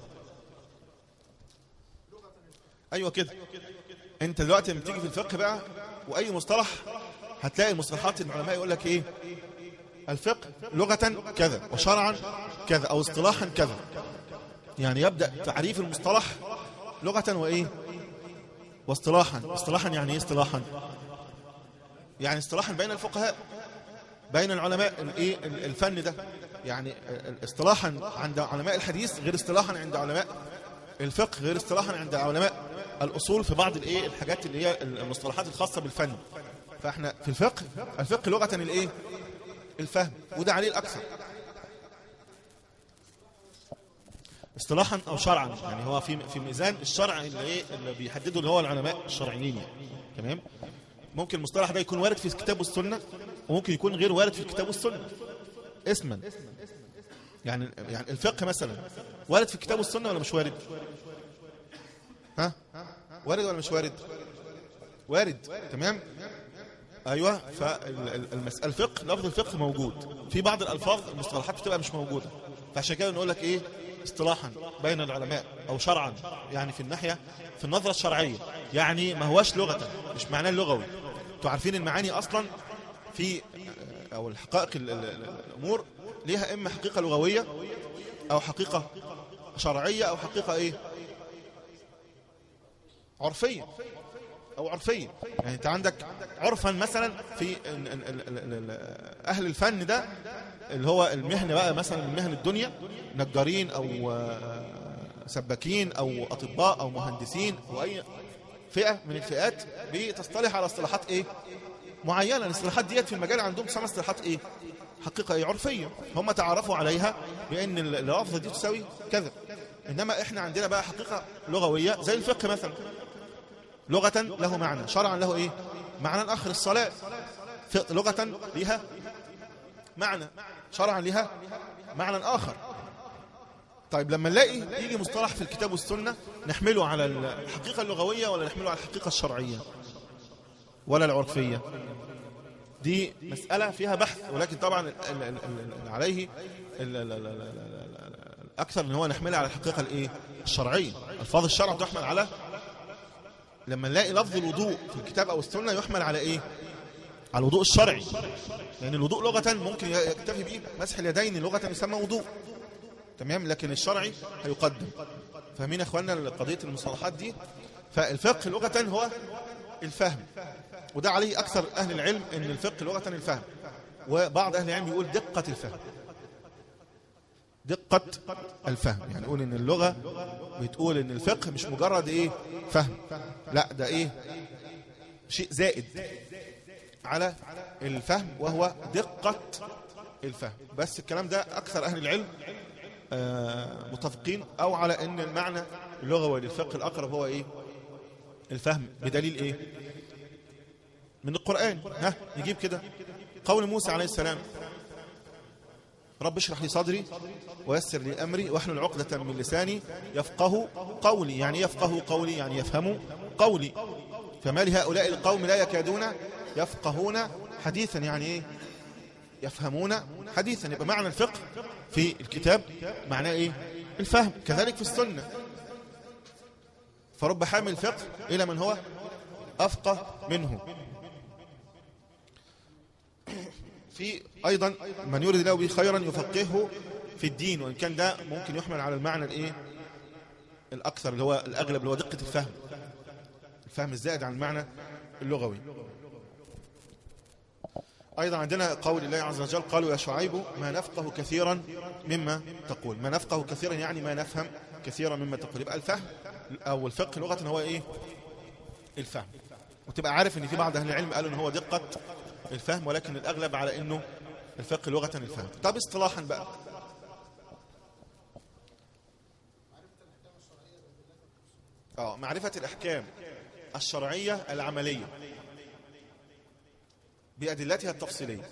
ايوه كده انت دلوقتي لما تيجي في الفقه بقى واي مصطلح هتلاقي المصطلحات العلماء يقول لك ايه الفقه لغة كذا وشرعا كذا او اصطلاحا كذا يعني يبدأ تعريف المصطلح لغة وايه واصطلاحا اصطلاحا يعني ايه اصطلاحا يعني اصطلاحا بين الفقهاء بين العلماء الايه الفن ده يعني اصطلاحا عند علماء الحديث غير اصطلاحا عند علماء الفقه غير اصطلاحا عند علماء الاصول في بعض الايه الحاجات اللي هي المصطلحات الخاصه بالفن فاحنا في الفقه الفقه لغه الايه الفهم وده عليه الاكثر اصطلاحا او شرعا يعني هو في في ميزان الشرع اللي ايه اللي بيحدده اللي هو العلماء الشرعيين يعني تمام ممكن المصطلح ده يكون وارد في الكتاب والسنه وممكن يكون غير وارد في الكتاب والسنه اسما يعني يعني الفقه مثلا وارد في الكتاب والسنه ولا مش وارد ها وارد ولا مش وارد وارد تمام ايوه فالمساله الفقه لفظ الفقه موجود في بعض الالفاظ المصطلحات بتبقى مش موجوده فعشان كده نقول لك ايه اصطلاحا بين العلماء او شرعا يعني في الناحيه في النظره الشرعيه يعني ما هواش لغه مش معناه اللغوي انتوا عارفين المعاني اصلا في او الحقائق الامور ليها اما حقيقه لغويه او حقيقه شرعيه او حقيقه ايه عرفيه او عرفيه يعني انت عندك عرفا مثلا في اهل الفن ده اللي هو المهنه بقى مثلا من مهن الدنيا نجارين او سباكين او اطباء او مهندسين او اي فئه من الفئات بتصطلح على اصطلاحات ايه معينه الاصطلاحات ديت في المجال عندهم تسمى اصطلاحات ايه حقيقه ايه عرفيه هم تعرفوا عليها بان اللفظه دي تساوي كذا انما احنا عندنا بقى حقيقه لغويه زي الفقه مثلا لغة له معنى شرعا له ايه معنى اخر الصلاة لغة لها معنى شرعا لها معنى اخر طيب لما نلاقي يجي مصطلح في الكتاب والسنة نحمله على الحقيقة اللغوية ولا نحمله على الحقيقة الشرعية ولا العرفية دي مسألة فيها بحث ولكن طبعا عليه الأكثر ان هو نحملها على الحقيقة الايه الشرعية الفاظ الشرع تحمل على لما نلاقي لفظ الوضوء في الكتاب أو السنة يحمل على إيه على الوضوء الشرعي يعني الوضوء لغة ممكن يكتفي به مسح اليدين لغة يسمى وضوء تمام لكن الشرعي هيقدم فاهمين يا اخوانا قضية المصطلحات دي فالفقه لغة هو الفهم وده عليه أكثر أهل العلم أن الفقه لغة الفهم وبعض أهل العلم يقول دقة الفهم دقة الفهم يعني يقول ان اللغة بتقول ان الفقه مش مجرد ايه فهم لا ده ايه شيء زائد على الفهم وهو دقة الفهم بس الكلام ده اكثر اهل العلم آه متفقين او على ان المعنى اللغوي للفقه الاقرب هو ايه الفهم بدليل ايه من القرآن ها نجيب كده قول موسى عليه السلام رب اشرح لي صدري ويسر لي أمري واحلل عقدة من لساني يفقه قولي يعني يفقه قولي يعني يفهم قولي فما لهؤلاء القوم لا يكادون يفقهون حديثا يعني ايه يفهمون حديثا يبقى معنى الفقه في الكتاب معناه ايه الفهم كذلك في السنة فرب حامل فقه إلى من هو أفقه منه في أيضا من يريد له به خيرا يفقهه في الدين وإن كان ده ممكن يحمل على المعنى الإيه الأكثر اللي هو الأغلب اللي هو دقة الفهم الفهم الزائد عن المعنى اللغوي أيضا عندنا قول الله عز وجل قالوا يا شعيب ما نفقه كثيرا مما تقول ما نفقه كثيرا يعني ما نفهم كثيرا مما تقول يبقى الفهم أو الفقه لغة هو إيه الفهم وتبقى عارف ان في بعض اهل العلم قالوا ان هو دقة الفهم ولكن الأغلب على أنه الفقه لغة الفهم طب اصطلاحا بقى اه معرفة الأحكام الشرعية العملية بأدلتها التفصيلية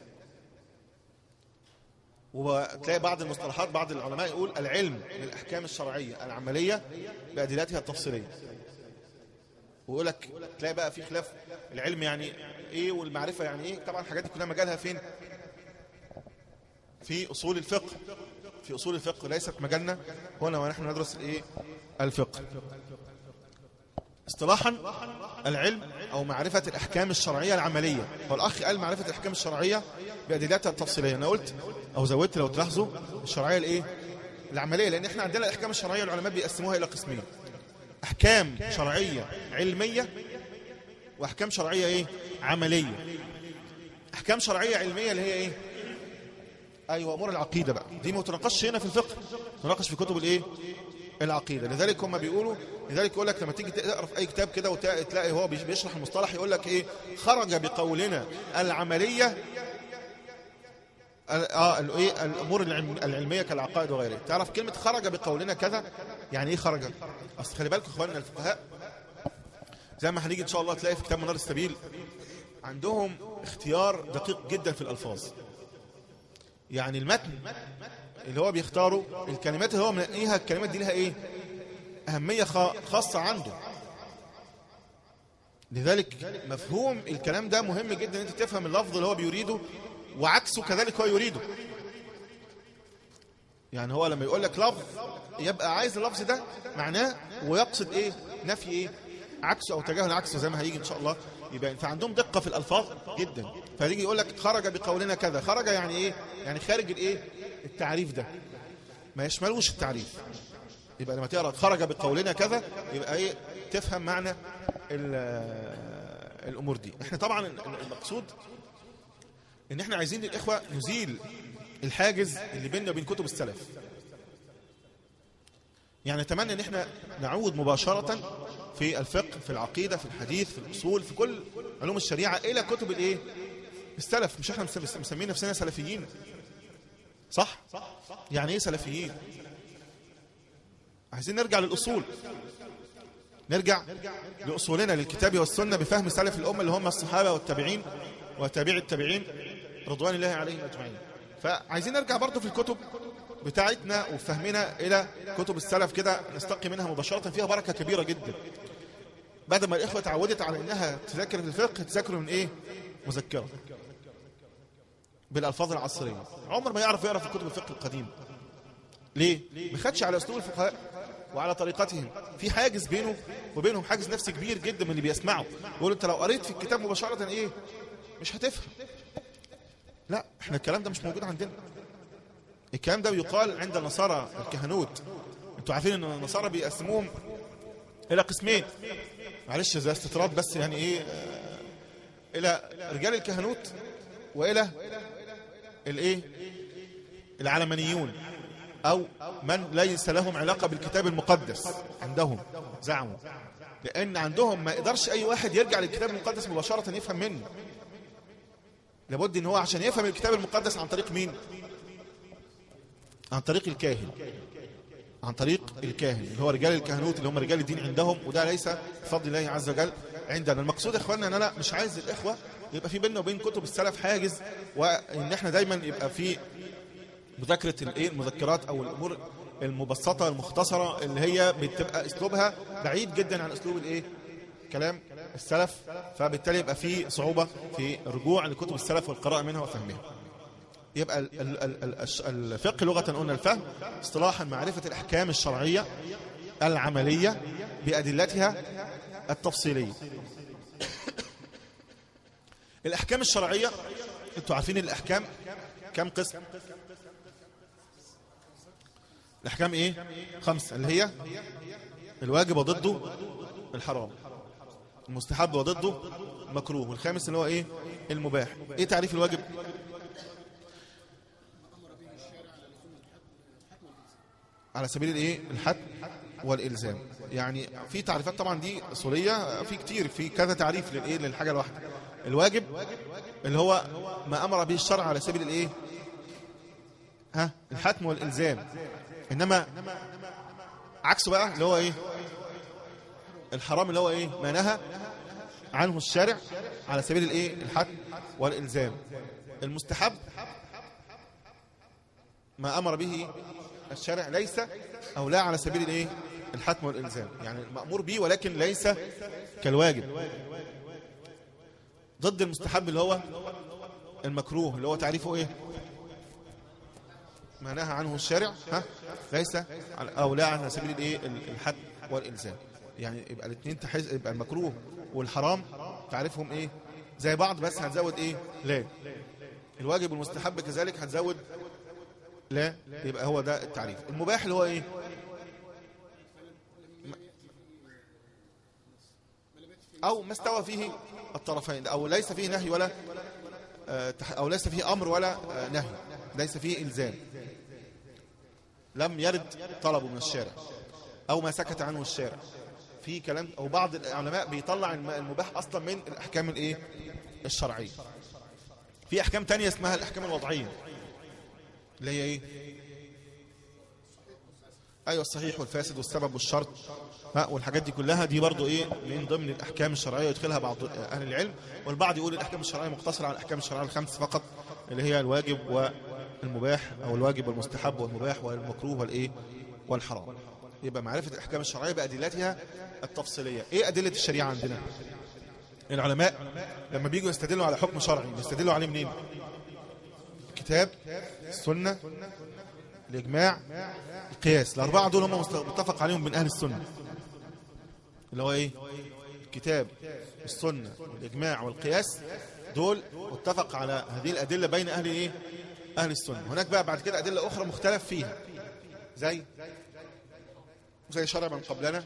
وتلاقي بعض المصطلحات بعض العلماء يقول العلم بالأحكام الشرعية العملية بأدلتها التفصيلية ويقول لك تلاقي بقى في خلاف العلم يعني ايه والمعرفة يعني ايه طبعا الحاجات دي كلها مجالها فين في أصول الفقه في أصول الفقه ليست مجالنا هنا ونحن ندرس الايه الفقه اصطلاحا العلم أو معرفة الأحكام الشرعية العملية والأخ قال معرفة الأحكام الشرعية بأدلتها التفصيلية أنا قلت أو زودت لو تلاحظوا الشرعية الإيه العملية لأن إحنا عندنا الأحكام الشرعية العلماء بيقسموها إلى قسمين أحكام شرعية علمية وأحكام شرعية إيه عملية أحكام شرعية علمية اللي هي إيه أيوة أمور العقيدة بقى دي ما تناقش هنا في الفقه تناقش في كتب الإيه العقيدة لذلك هم بيقولوا لذلك يقول لك لما تيجي تقرا في اي كتاب كده وتلاقي هو بيشرح المصطلح يقول لك ايه خرج بقولنا العمليه اه الايه الامور العلميه كالعقائد وغيرها تعرف كلمه خرج بقولنا كذا يعني ايه خرج اصل خلي بالكم اخواننا الفقهاء زي ما هنيجي ان شاء الله تلاقي في كتاب منار السبيل عندهم اختيار دقيق جدا في الالفاظ يعني المتن اللي هو بيختاره الكلمات اللي هو منقيها الكلمات دي لها ايه أهمية خاصة عنده لذلك مفهوم الكلام ده مهم جدا أنت تفهم اللفظ اللي هو بيريده وعكسه كذلك هو يريده يعني هو لما يقول لك لفظ يبقى عايز اللفظ ده معناه ويقصد ايه نفي ايه عكسه او تجاهل عكسه زي ما هيجي ان شاء الله يبقى فعندهم دقة في الالفاظ جدا فيجي يقول لك خرج بقولنا كذا خرج يعني ايه يعني خارج الايه التعريف ده ما يشملوش التعريف يبقى لما تقرا خرج بقولنا كذا يبقى ايه تفهم معنى الامور دي احنا طبعا المقصود ان احنا عايزين للاخوه نزيل الحاجز اللي بيننا وبين كتب السلف يعني نتمنى ان احنا نعود مباشرة في الفقه في العقيدة في الحديث في الأصول في كل علوم الشريعة إلى كتب الإيه السلف مش احنا مسمين نفسنا سلفيين صح يعني ايه سلفيين عايزين نرجع للأصول نرجع لأصولنا للكتاب والسنة بفهم سلف الأمة اللي هم الصحابة والتابعين وتابع التابعين رضوان الله عليهم أجمعين فعايزين نرجع برضو في الكتب بتاعتنا وفهمنا إلى كتب السلف كده نستقي منها مباشرة فيها بركة كبيرة جدا بعد ما الإخوة تعودت على إنها تذاكر في الفقه تذاكر من إيه مذكرة بالألفاظ العصرية عمر ما يعرف يقرأ في كتب الفقه القديم ليه؟ ما خدش على أسلوب الفقهاء وعلى طريقتهم في حاجز بينه وبينهم حاجز نفسي كبير جدا من اللي بيسمعه يقول انت لو قريت في الكتاب مباشرة ايه مش هتفهم لا احنا الكلام ده مش موجود عندنا الكلام ده بيقال عند النصارى الكهنوت انتوا عارفين ان النصارى بيقسموهم الى قسمين معلش زي استطراد بس يعني ايه آه الى رجال الكهنوت والى الايه العلمانيون او من ليس لهم علاقة بالكتاب المقدس عندهم زعموا لان عندهم ما يقدرش اي واحد يرجع للكتاب المقدس مباشرة يفهم منه لابد ان هو عشان يفهم الكتاب المقدس عن طريق مين عن طريق الكاهن عن طريق الكاهن اللي هو رجال الكهنوت اللي هم رجال الدين عندهم وده ليس بفضل الله عز وجل عندنا المقصود يا اخواننا ان انا مش عايز الاخوه يبقى في بيننا وبين كتب السلف حاجز وان احنا دايما يبقى في مذاكره الايه المذكرات او الامور المبسطه المختصره اللي هي بتبقى اسلوبها بعيد جدا عن اسلوب الايه كلام السلف فبالتالي يبقى في صعوبه في الرجوع لكتب السلف والقراءه منها وفهمها يبقى ال ال ال الفقه لغة قلنا الفهم اصطلاحا معرفة الأحكام الشرعية العملية بأدلتها التفصيلية الأحكام الشرعية انتوا عارفين الأحكام كم قسم الأحكام ايه خمسة اللي هي الواجب وضده الحرام المستحب وضده المكروه والخامس اللي هو ايه المباح ايه تعريف الواجب على سبيل الايه الحد والالزام يعني في تعريفات طبعا دي اصوليه في كتير في كذا تعريف للايه للحاجه الواحده الواجب اللي هو ما امر به الشرع على سبيل الايه ها الحتم والالزام انما عكسه بقى اللي هو ايه الحرام اللي هو ايه ما نهى عنه الشارع على سبيل الايه الحتم والالزام المستحب ما امر به الشارع ليس او لا على سبيل الايه الحتم والالزام يعني المامور به ولكن ليس كالواجب ضد المستحب اللي هو المكروه اللي هو تعريفه ايه ما نهى عنه الشارع ها ليس على- او لا على سبيل الايه الحتم والالزام يعني يبقى الاثنين تحس يبقى المكروه والحرام تعرفهم ايه زي بعض بس هتزود ايه لا الواجب والمستحب كذلك هتزود لا يبقى هو ده التعريف المباح اللي هو ايه او ما استوى فيه الطرفين او ليس فيه نهي ولا آه، تح- او ليس فيه امر ولا آه، نهي ليس فيه الزام لم يرد طلبه من الشارع او ما سكت عنه الشارع في كلام او بعض العلماء بيطلع الم- المباح اصلا من الاحكام الايه الشرعيه في احكام تانية اسمها الاحكام الوضعيه اللي هي ايه ايوه الصحيح والفاسد والسبب والشرط ها والحاجات دي كلها دي برضو ايه من ضمن الاحكام الشرعيه يدخلها بعض اهل العلم والبعض يقول الاحكام الشرعيه مقتصره على الاحكام الشرعيه الخمس فقط اللي هي الواجب والمباح او الواجب والمستحب والمباح والمكروه والايه والحرام يبقى معرفه الاحكام الشرعيه بادلتها التفصيليه ايه ادله الشريعه عندنا العلماء لما بيجوا يستدلوا على حكم شرعي بيستدلوا عليه منين الكتاب السنه الاجماع القياس الاربعه دول هم مست- متفق عليهم من اهل السنه اللي هو ايه الكتاب السنه والاجماع والقياس دول متفق على هذه الادله بين اهل ايه اهل السنه هناك بقى بعد كده ادله اخرى مختلف فيها زي زي شرع من قبلنا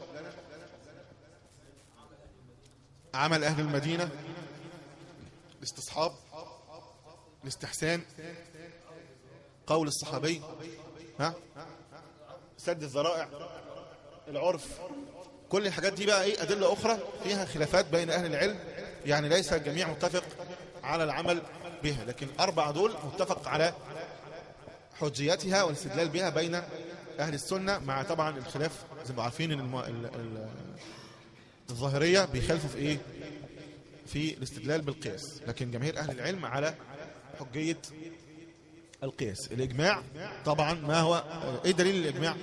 عمل اهل المدينه الاستصحاب الاستحسان قول الصحابي ها سد الذرائع العرف كل الحاجات دي بقى ايه ادله اخرى فيها خلافات بين اهل العلم يعني ليس الجميع متفق على العمل بها لكن اربع دول متفق على حجيتها والاستدلال بها بين اهل السنه مع طبعا الخلاف زي ما عارفين ان الم... ال... ال... الظاهريه بيخالفوا في ايه في الاستدلال بالقياس لكن جماهير اهل العلم على حجيه القياس الإجماع طبعا ما هو إيه دليل الإجماع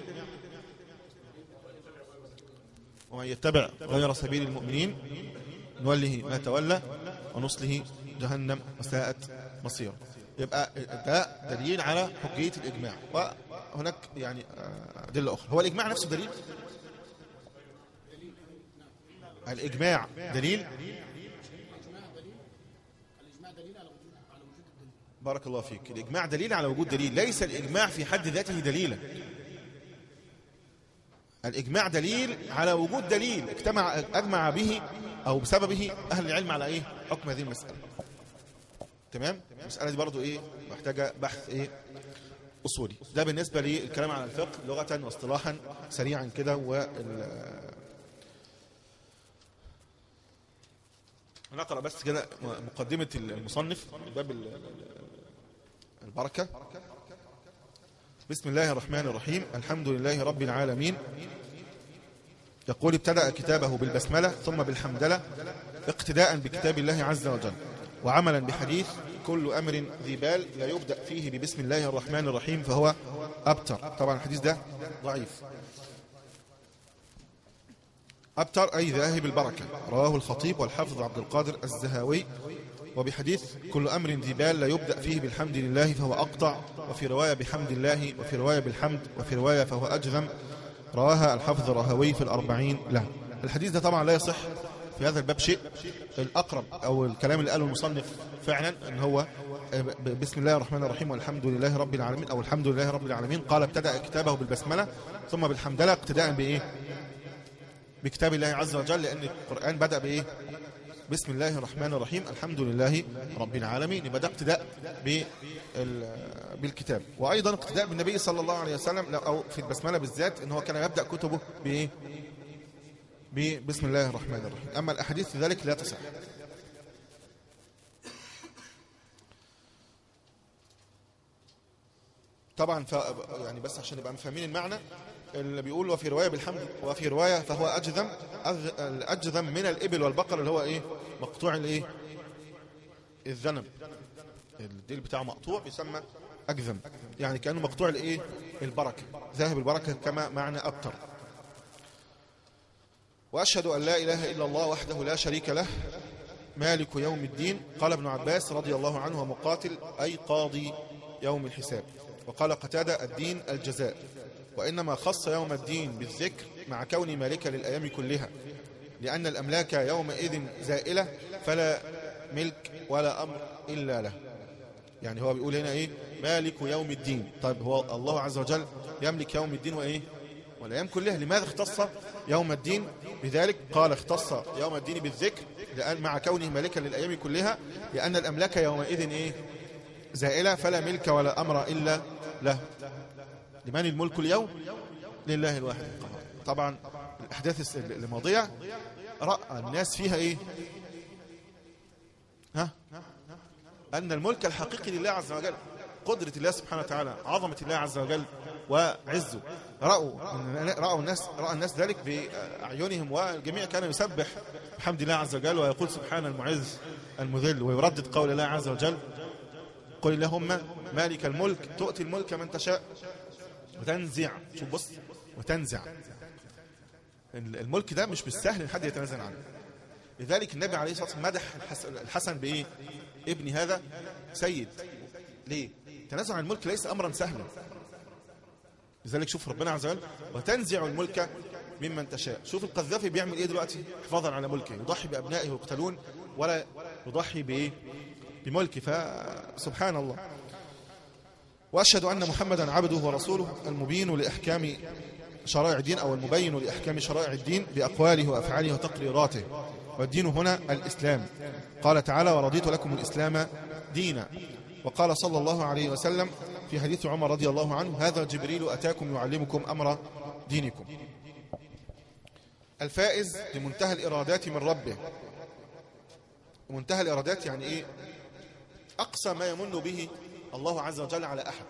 ومن يتبع غير سبيل المؤمنين نوله ما تولى ونصله جهنم وساءت مصيره يبقى ده دليل على حجية الإجماع وهناك يعني آه، أدلة أخرى هو الإجماع نفسه دليل الإجماع دليل بارك الله فيك الإجماع دليل على وجود دليل ليس الإجماع في حد ذاته دليلا الإجماع دليل على وجود دليل اجتمع أجمع به أو بسببه أهل العلم على إيه حكم هذه المسألة تمام المسألة دي برضو إيه محتاجة بحث إيه أصولي ده بالنسبة للكلام عن الفقه لغة واصطلاحا سريعا كده وال نقرأ بس كده مقدمة المصنف باب ال- البركة بسم الله الرحمن الرحيم الحمد لله رب العالمين يقول ابتدأ كتابه بالبسملة ثم بالحمدلة اقتداء بكتاب الله عز وجل وعملا بحديث كل أمر ذي بال لا يبدأ فيه ببسم الله الرحمن الرحيم فهو أبتر طبعا الحديث ده ضعيف أبتر أي ذاهب البركة رواه الخطيب والحافظ عبد القادر الزهاوي وبحديث كل أمر ذي بال لا يبدأ فيه بالحمد لله فهو أقطع وفي رواية بحمد الله وفي رواية بالحمد وفي رواية فهو أجذم رواها الحافظ الرهوي في الأربعين له الحديث ده طبعا لا يصح في هذا الباب شيء الأقرب أو الكلام اللي قاله المصنف فعلا أن هو ب- بسم الله الرحمن الرحيم والحمد لله رب العالمين أو الحمد لله رب العالمين قال ابتدأ كتابه بالبسملة ثم بالحمدلة اقتداء بإيه بكتاب الله عز وجل لأن القرآن بدأ بإيه بسم الله الرحمن الرحيم الحمد لله رب العالمين يبقى ده اقتداء بال- بالكتاب وأيضا اقتداء بالنبي صلى الله عليه وسلم أو في البسملة بالذات إن هو كان يبدأ كتبه بإيه بسم الله الرحمن الرحيم أما الأحاديث في ذلك لا تصح طبعا ف يعني بس عشان نبقى فاهمين المعنى اللي بيقول وفي روايه بالحمد وفي روايه فهو اجذم أغ- الاجذم من الابل والبقر اللي هو ايه مقطوع الايه الذنب الديل بتاعه مقطوع بيسمى اجذم يعني كانه مقطوع الايه البركه ذاهب البركه كما معنى ابتر واشهد ان لا اله الا الله وحده لا شريك له مالك يوم الدين قال ابن عباس رضي الله عنه ومقاتل أي قاضي يوم الحساب وقال قتادة الدين الجزاء وإنما خص يوم الدين بالذكر مع كون مالكا للأيام كلها لأن الأملاك يومئذ زائلة فلا ملك ولا أمر إلا له يعني هو بيقول هنا إيه مالك يوم الدين طيب هو الله عز وجل يملك يوم الدين وإيه والأيام كلها لماذا اختص يوم الدين بذلك قال اختص يوم الدين بالذكر لأن مع كونه مالكا للأيام كلها لأن الأملاك يومئذ إيه زائلة فلا ملك ولا أمر إلا له لمن الملك اليوم لله الواحد القهار طبعا الأحداث الس- الماضية رأى الناس فيها إيه ها أن الملك الحقيقي لله عز وجل قدرة الله سبحانه وتعالى عظمة الله عز وجل وعزه رأوا إن- رأوا الناس رأى الناس ذلك بأعينهم والجميع كان يسبح بحمد الله عز وجل ويقول سبحان المعز المذل ويردد قول الله عز وجل قل اللهم مالك الملك تؤتي الملك من تشاء وتنزع شوف بص وتنزع الملك ده مش بالسهل ان حد يتنازل عنه لذلك النبي عليه الصلاه والسلام مدح الحس- الحسن بايه ابني هذا سيد ليه تنازع عن الملك ليس امرا سهلا لذلك شوف ربنا عز وجل وتنزع الملك ممن تشاء شوف القذافي بيعمل ايه دلوقتي حفاظا على ملكه يضحي بابنائه ويقتلون ولا يضحي بايه بملكه فسبحان الله واشهد ان محمدا عبده ورسوله المبين لاحكام شرائع الدين او المبين لاحكام شرائع الدين باقواله وافعاله وتقريراته والدين هنا الاسلام قال تعالى ورضيت لكم الاسلام دينا وقال صلى الله عليه وسلم في حديث عمر رضي الله عنه هذا جبريل اتاكم يعلمكم امر دينكم الفائز لمنتهى الارادات من ربه منتهى الارادات يعني ايه اقصى ما يمن به الله عز وجل على احد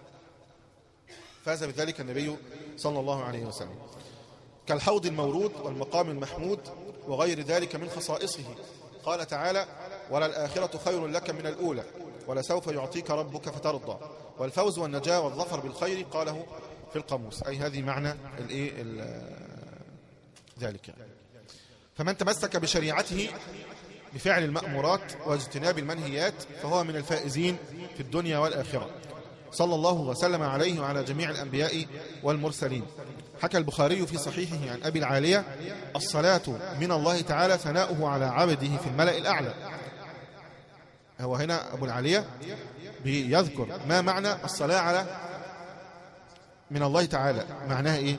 فاز بذلك النبي صلى الله عليه وسلم كالحوض المورود والمقام المحمود وغير ذلك من خصائصه قال تعالى وللآخرة خير لك من الأولى ولسوف يعطيك ربك فترضى والفوز والنجاة والظفر بالخير قاله في القاموس أي هذه معنى الإيه ال- ذلك يعني. فمن تمسك بشريعته بفعل المأمورات واجتناب المنهيات فهو من الفائزين في الدنيا والآخرة صلى الله وسلم عليه وعلى جميع الأنبياء والمرسلين حكى البخاري في صحيحه عن أبي العالية الصلاة من الله تعالى ثناؤه على عبده في الملأ الأعلى هو هنا أبو العالية بيذكر ما معنى الصلاة على من الله تعالى معناها إيه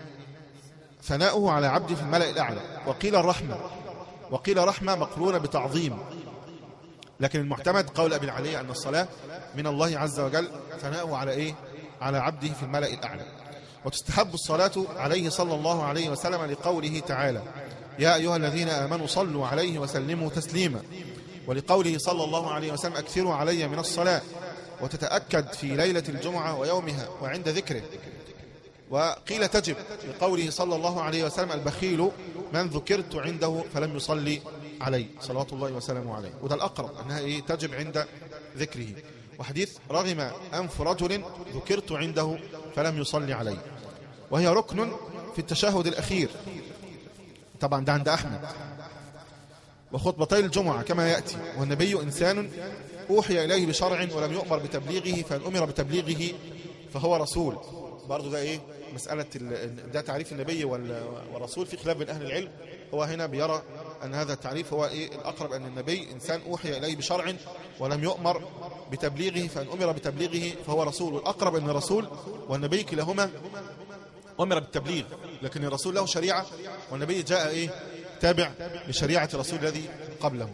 ثناؤه على عبده في الملأ الأعلى وقيل الرحمة وقيل رحمة مقرونة بتعظيم لكن المعتمد قول أبي العالية أن الصلاة من الله عز وجل ثناؤه على إيه على عبده في الملأ الأعلى وتستحب الصلاة عليه صلى الله عليه وسلم لقوله تعالى يا أيها الذين آمنوا صلوا عليه وسلموا تسليما ولقوله صلى الله عليه وسلم أكثروا علي من الصلاة وتتأكد في ليلة الجمعة ويومها وعند ذكره وقيل تجب لقوله صلى الله عليه وسلم البخيل من ذكرت عنده فلم يصلي عليه صلوات الله وسلامه عليه وده الأقرب أنها إيه تجب عند ذكره وحديث رغم أنف رجل ذكرت عنده فلم يصلي عليه وهي ركن في التشهد الأخير طبعا ده عند أحمد وخطبتي الجمعة كما يأتي والنبي إنسان أوحي إليه بشرع ولم يؤمر بتبليغه فإن أمر بتبليغه فهو رسول برضو ده إيه مسألة ال- ده تعريف النبي وال- والرسول في خلاف بين أهل العلم هو هنا بيرى أن هذا التعريف هو إيه الأقرب أن النبي إنسان أوحي إليه بشرع ولم يؤمر بتبليغه فإن أمر بتبليغه فهو رسول والأقرب أن الرسول والنبي كلاهما أمر بالتبليغ لكن الرسول له شريعة والنبي جاء إيه تابع لشريعة الرسول الذي قبله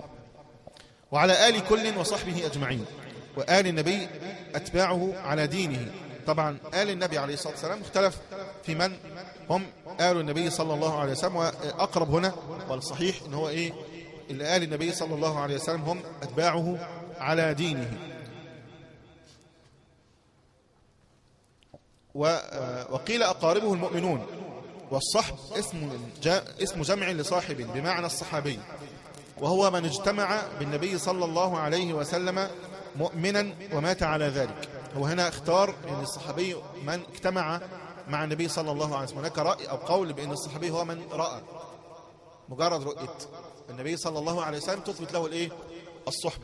وعلى آل كل وصحبه أجمعين وآل النبي أتباعه على دينه طبعا آل النبي عليه الصلاة والسلام اختلف في من هم آل النبي صلى الله عليه وسلم وأقرب هنا والصحيح إن هو إيه اللي آل النبي صلى الله عليه وسلم هم أتباعه على دينه و- آه، وقيل أقاربه المؤمنون والصحب اسم جا اسم جمع لصاحب بمعنى الصحابي وهو من اجتمع بالنبي صلى الله عليه وسلم مؤمنا ومات على ذلك هو هنا اختار ان الصحابي من اجتمع مع النبي صلى الله عليه وسلم هناك رأي أو قول بأن الصحابي هو من رأى مجرد رؤية النبي صلى الله عليه وسلم تثبت له الايه الصحبة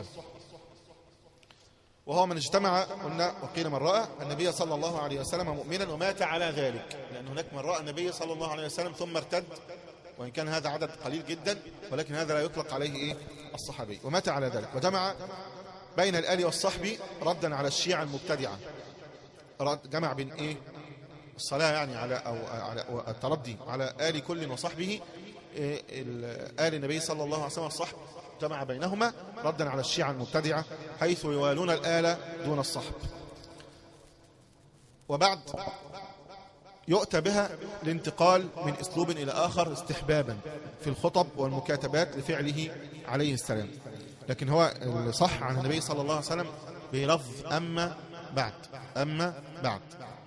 وهو من اجتمع قلنا وقيل من رأى النبي صلى الله عليه وسلم مؤمنا ومات على ذلك لأن هناك من رأى النبي صلى الله عليه وسلم ثم ارتد وإن كان هذا عدد قليل جدا ولكن هذا لا يطلق عليه إيه الصحابي ومات على ذلك وجمع بين الآل والصحب ردا على الشيعة المبتدعة رد جمع بين إيه الصلاة يعني على أو على أو التردي على آل كل وصحبه إيه، ال- آل النبي صلى الله عليه وسلم والصحب جمع بينهما ردا على الشيعة المبتدعة حيث يوالون الآل دون الصحب وبعد يؤتى بها الانتقال من اسلوب الى اخر استحبابا في الخطب والمكاتبات لفعله عليه السلام لكن هو الصح عن النبي صلى الله عليه وسلم بلفظ اما بعد اما بعد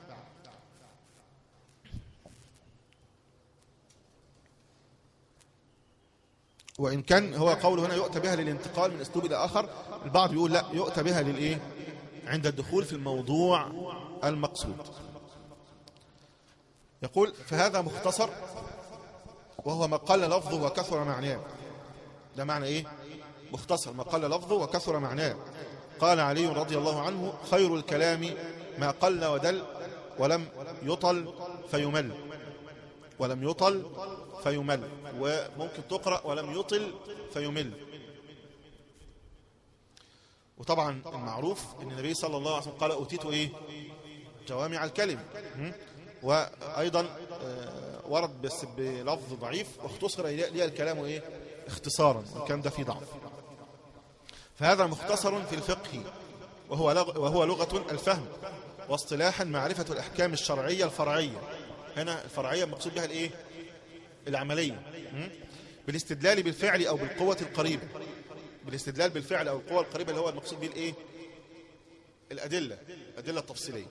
وإن كان هو قوله هنا يؤتى بها للانتقال من أسلوب إلى آخر البعض بيقول لا يؤتى بها للإيه عند الدخول في الموضوع المقصود يقول فهذا مختصر وهو ما قل لفظه وكثر معناه ده معنى ايه مختصر ما قل لفظه وكثر معناه قال علي رضي الله عنه خير الكلام ما قل ودل ولم يطل فيمل ولم يطل فيمل وممكن تقرأ ولم يطل فيمل وطبعا المعروف ان النبي صلى الله عليه وسلم قال اوتيت ايه جوامع الكلم م? وايضا آه، ورد بس بلفظ ضعيف واختصر لي الكلام ايه اختصارا وكان ده فيه ضعف فهذا مختصر في الفقه وهو لغ وهو لغة الفهم واصطلاحا معرفة الأحكام الشرعية الفرعية هنا الفرعية مقصود بها الايه العملية م? بالاستدلال بالفعل أو بالقوة القريبة بالاستدلال بالفعل أو القوة القريبة اللي هو المقصود به الايه الأدلة الأدلة التفصيلية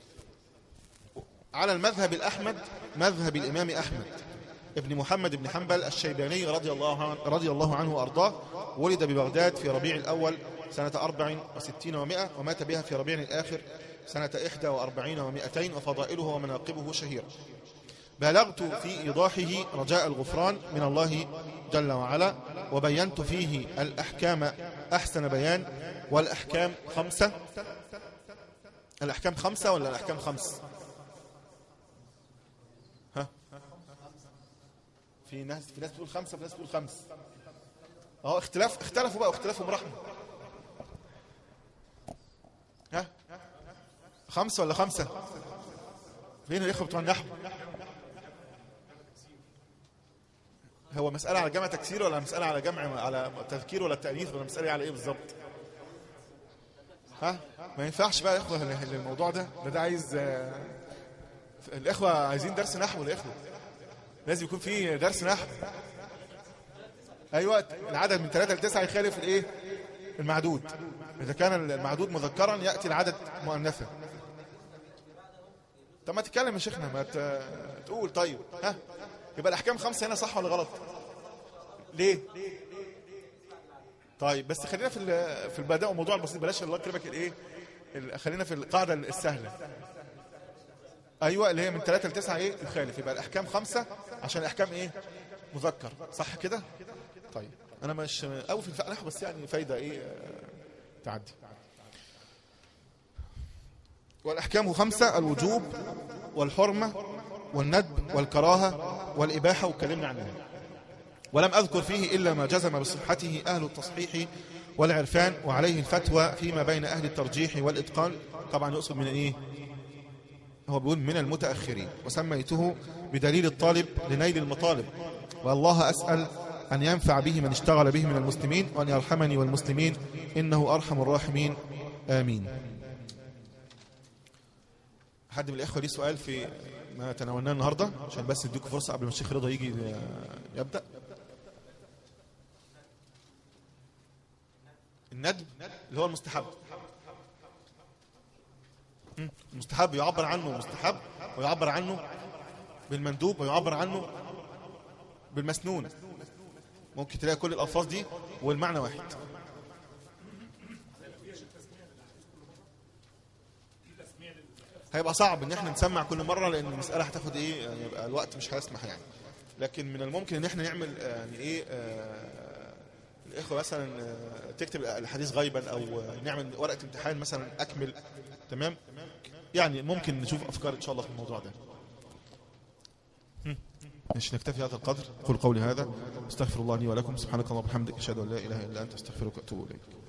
على المذهب الأحمد مذهب الإمام أحمد ابن محمد بن حنبل الشيباني رضي الله عنه, رضي الله عنه وأرضاه ولد ببغداد في ربيع الأول سنة 64 ومائة ومات بها في ربيع الآخر سنة 41 ومائتين وفضائله ومناقبه شهيرة بالغت في إيضاحه رجاء الغفران من الله جل وعلا وبينت فيه الأحكام أحسن بيان والأحكام خمسة الأحكام خمسة ولا الأحكام خمس ها في ناس في ناس بتقول خمسة في ناس بتقول خمس اهو اختلاف اختلفوا بقى واختلافهم رحمة ها خمسة ولا خمسة فين الإخوة بتوع النحو هو مسألة على جمع تكسير ولا مسألة على جمع على تذكير ولا تأنيث ولا مسألة على ايه بالظبط ها ما ينفعش بقى يا اخوة الموضوع ده ده ده عايز آه، الاخوة عايزين درس نحو الاخوة لازم يكون في درس نحو ايوه العدد من ثلاثة لتسعة يخالف الايه المعدود اذا كان المعدود مذكرا يأتي العدد مؤنثا طب ما تتكلم يا شيخنا ما ت- تقول طيب ها يبقى الاحكام خمسة هنا صح ولا غلط ليه طيب بس خلينا في ال- في البداء والموضوع البسيط بلاش الله يكرمك الايه ال- خلينا في القاعده السهله ايوه اللي هي من 3 ل 9 ايه يخالف يبقى الاحكام خمسة عشان الاحكام ايه مذكر صح كده طيب انا مش قوي في الفقه نحو بس يعني فايده ايه آه، تعدي والاحكام خمسة الوجوب والحرمه والندب والكراهه والاباحه واتكلمنا عنها ولم أذكر فيه إلا ما جزم بصحته أهل التصحيح والعرفان وعليه الفتوى فيما بين أهل الترجيح والإتقان طبعا يقصد من إيه هو بيقول من المتأخرين وسميته بدليل الطالب لنيل المطالب والله أسأل أن ينفع به من اشتغل به من المسلمين وأن يرحمني والمسلمين إنه أرحم الراحمين آمين حد من الإخوة ليه سؤال في ما تناولناه النهاردة عشان بس نديكم فرصة قبل ما الشيخ رضا يجي يبدأ الندب اللي هو المستحب المستحب يعبر عنه مستحب ويعبر عنه بالمندوب ويعبر عنه بالمسنون ممكن تلاقي كل الألفاظ دي والمعنى واحد هيبقى صعب ان احنا نسمع كل مرة لان المسألة هتاخد ايه يعني يبقى الوقت مش هيسمح يعني لكن من الممكن ان احنا نعمل آه، يعني ايه آه، الاخوة مثلا آه، تكتب الحديث غيبا او آه، نعمل ورقة امتحان مثلا اكمل تمام يعني ممكن نشوف افكار ان شاء الله في الموضوع ده مش نكتفي هذا القدر قل قولي هذا استغفر الله لي ولكم سبحانك اللهم وبحمدك اشهد ان لا اله الا انت استغفرك واتوب اليك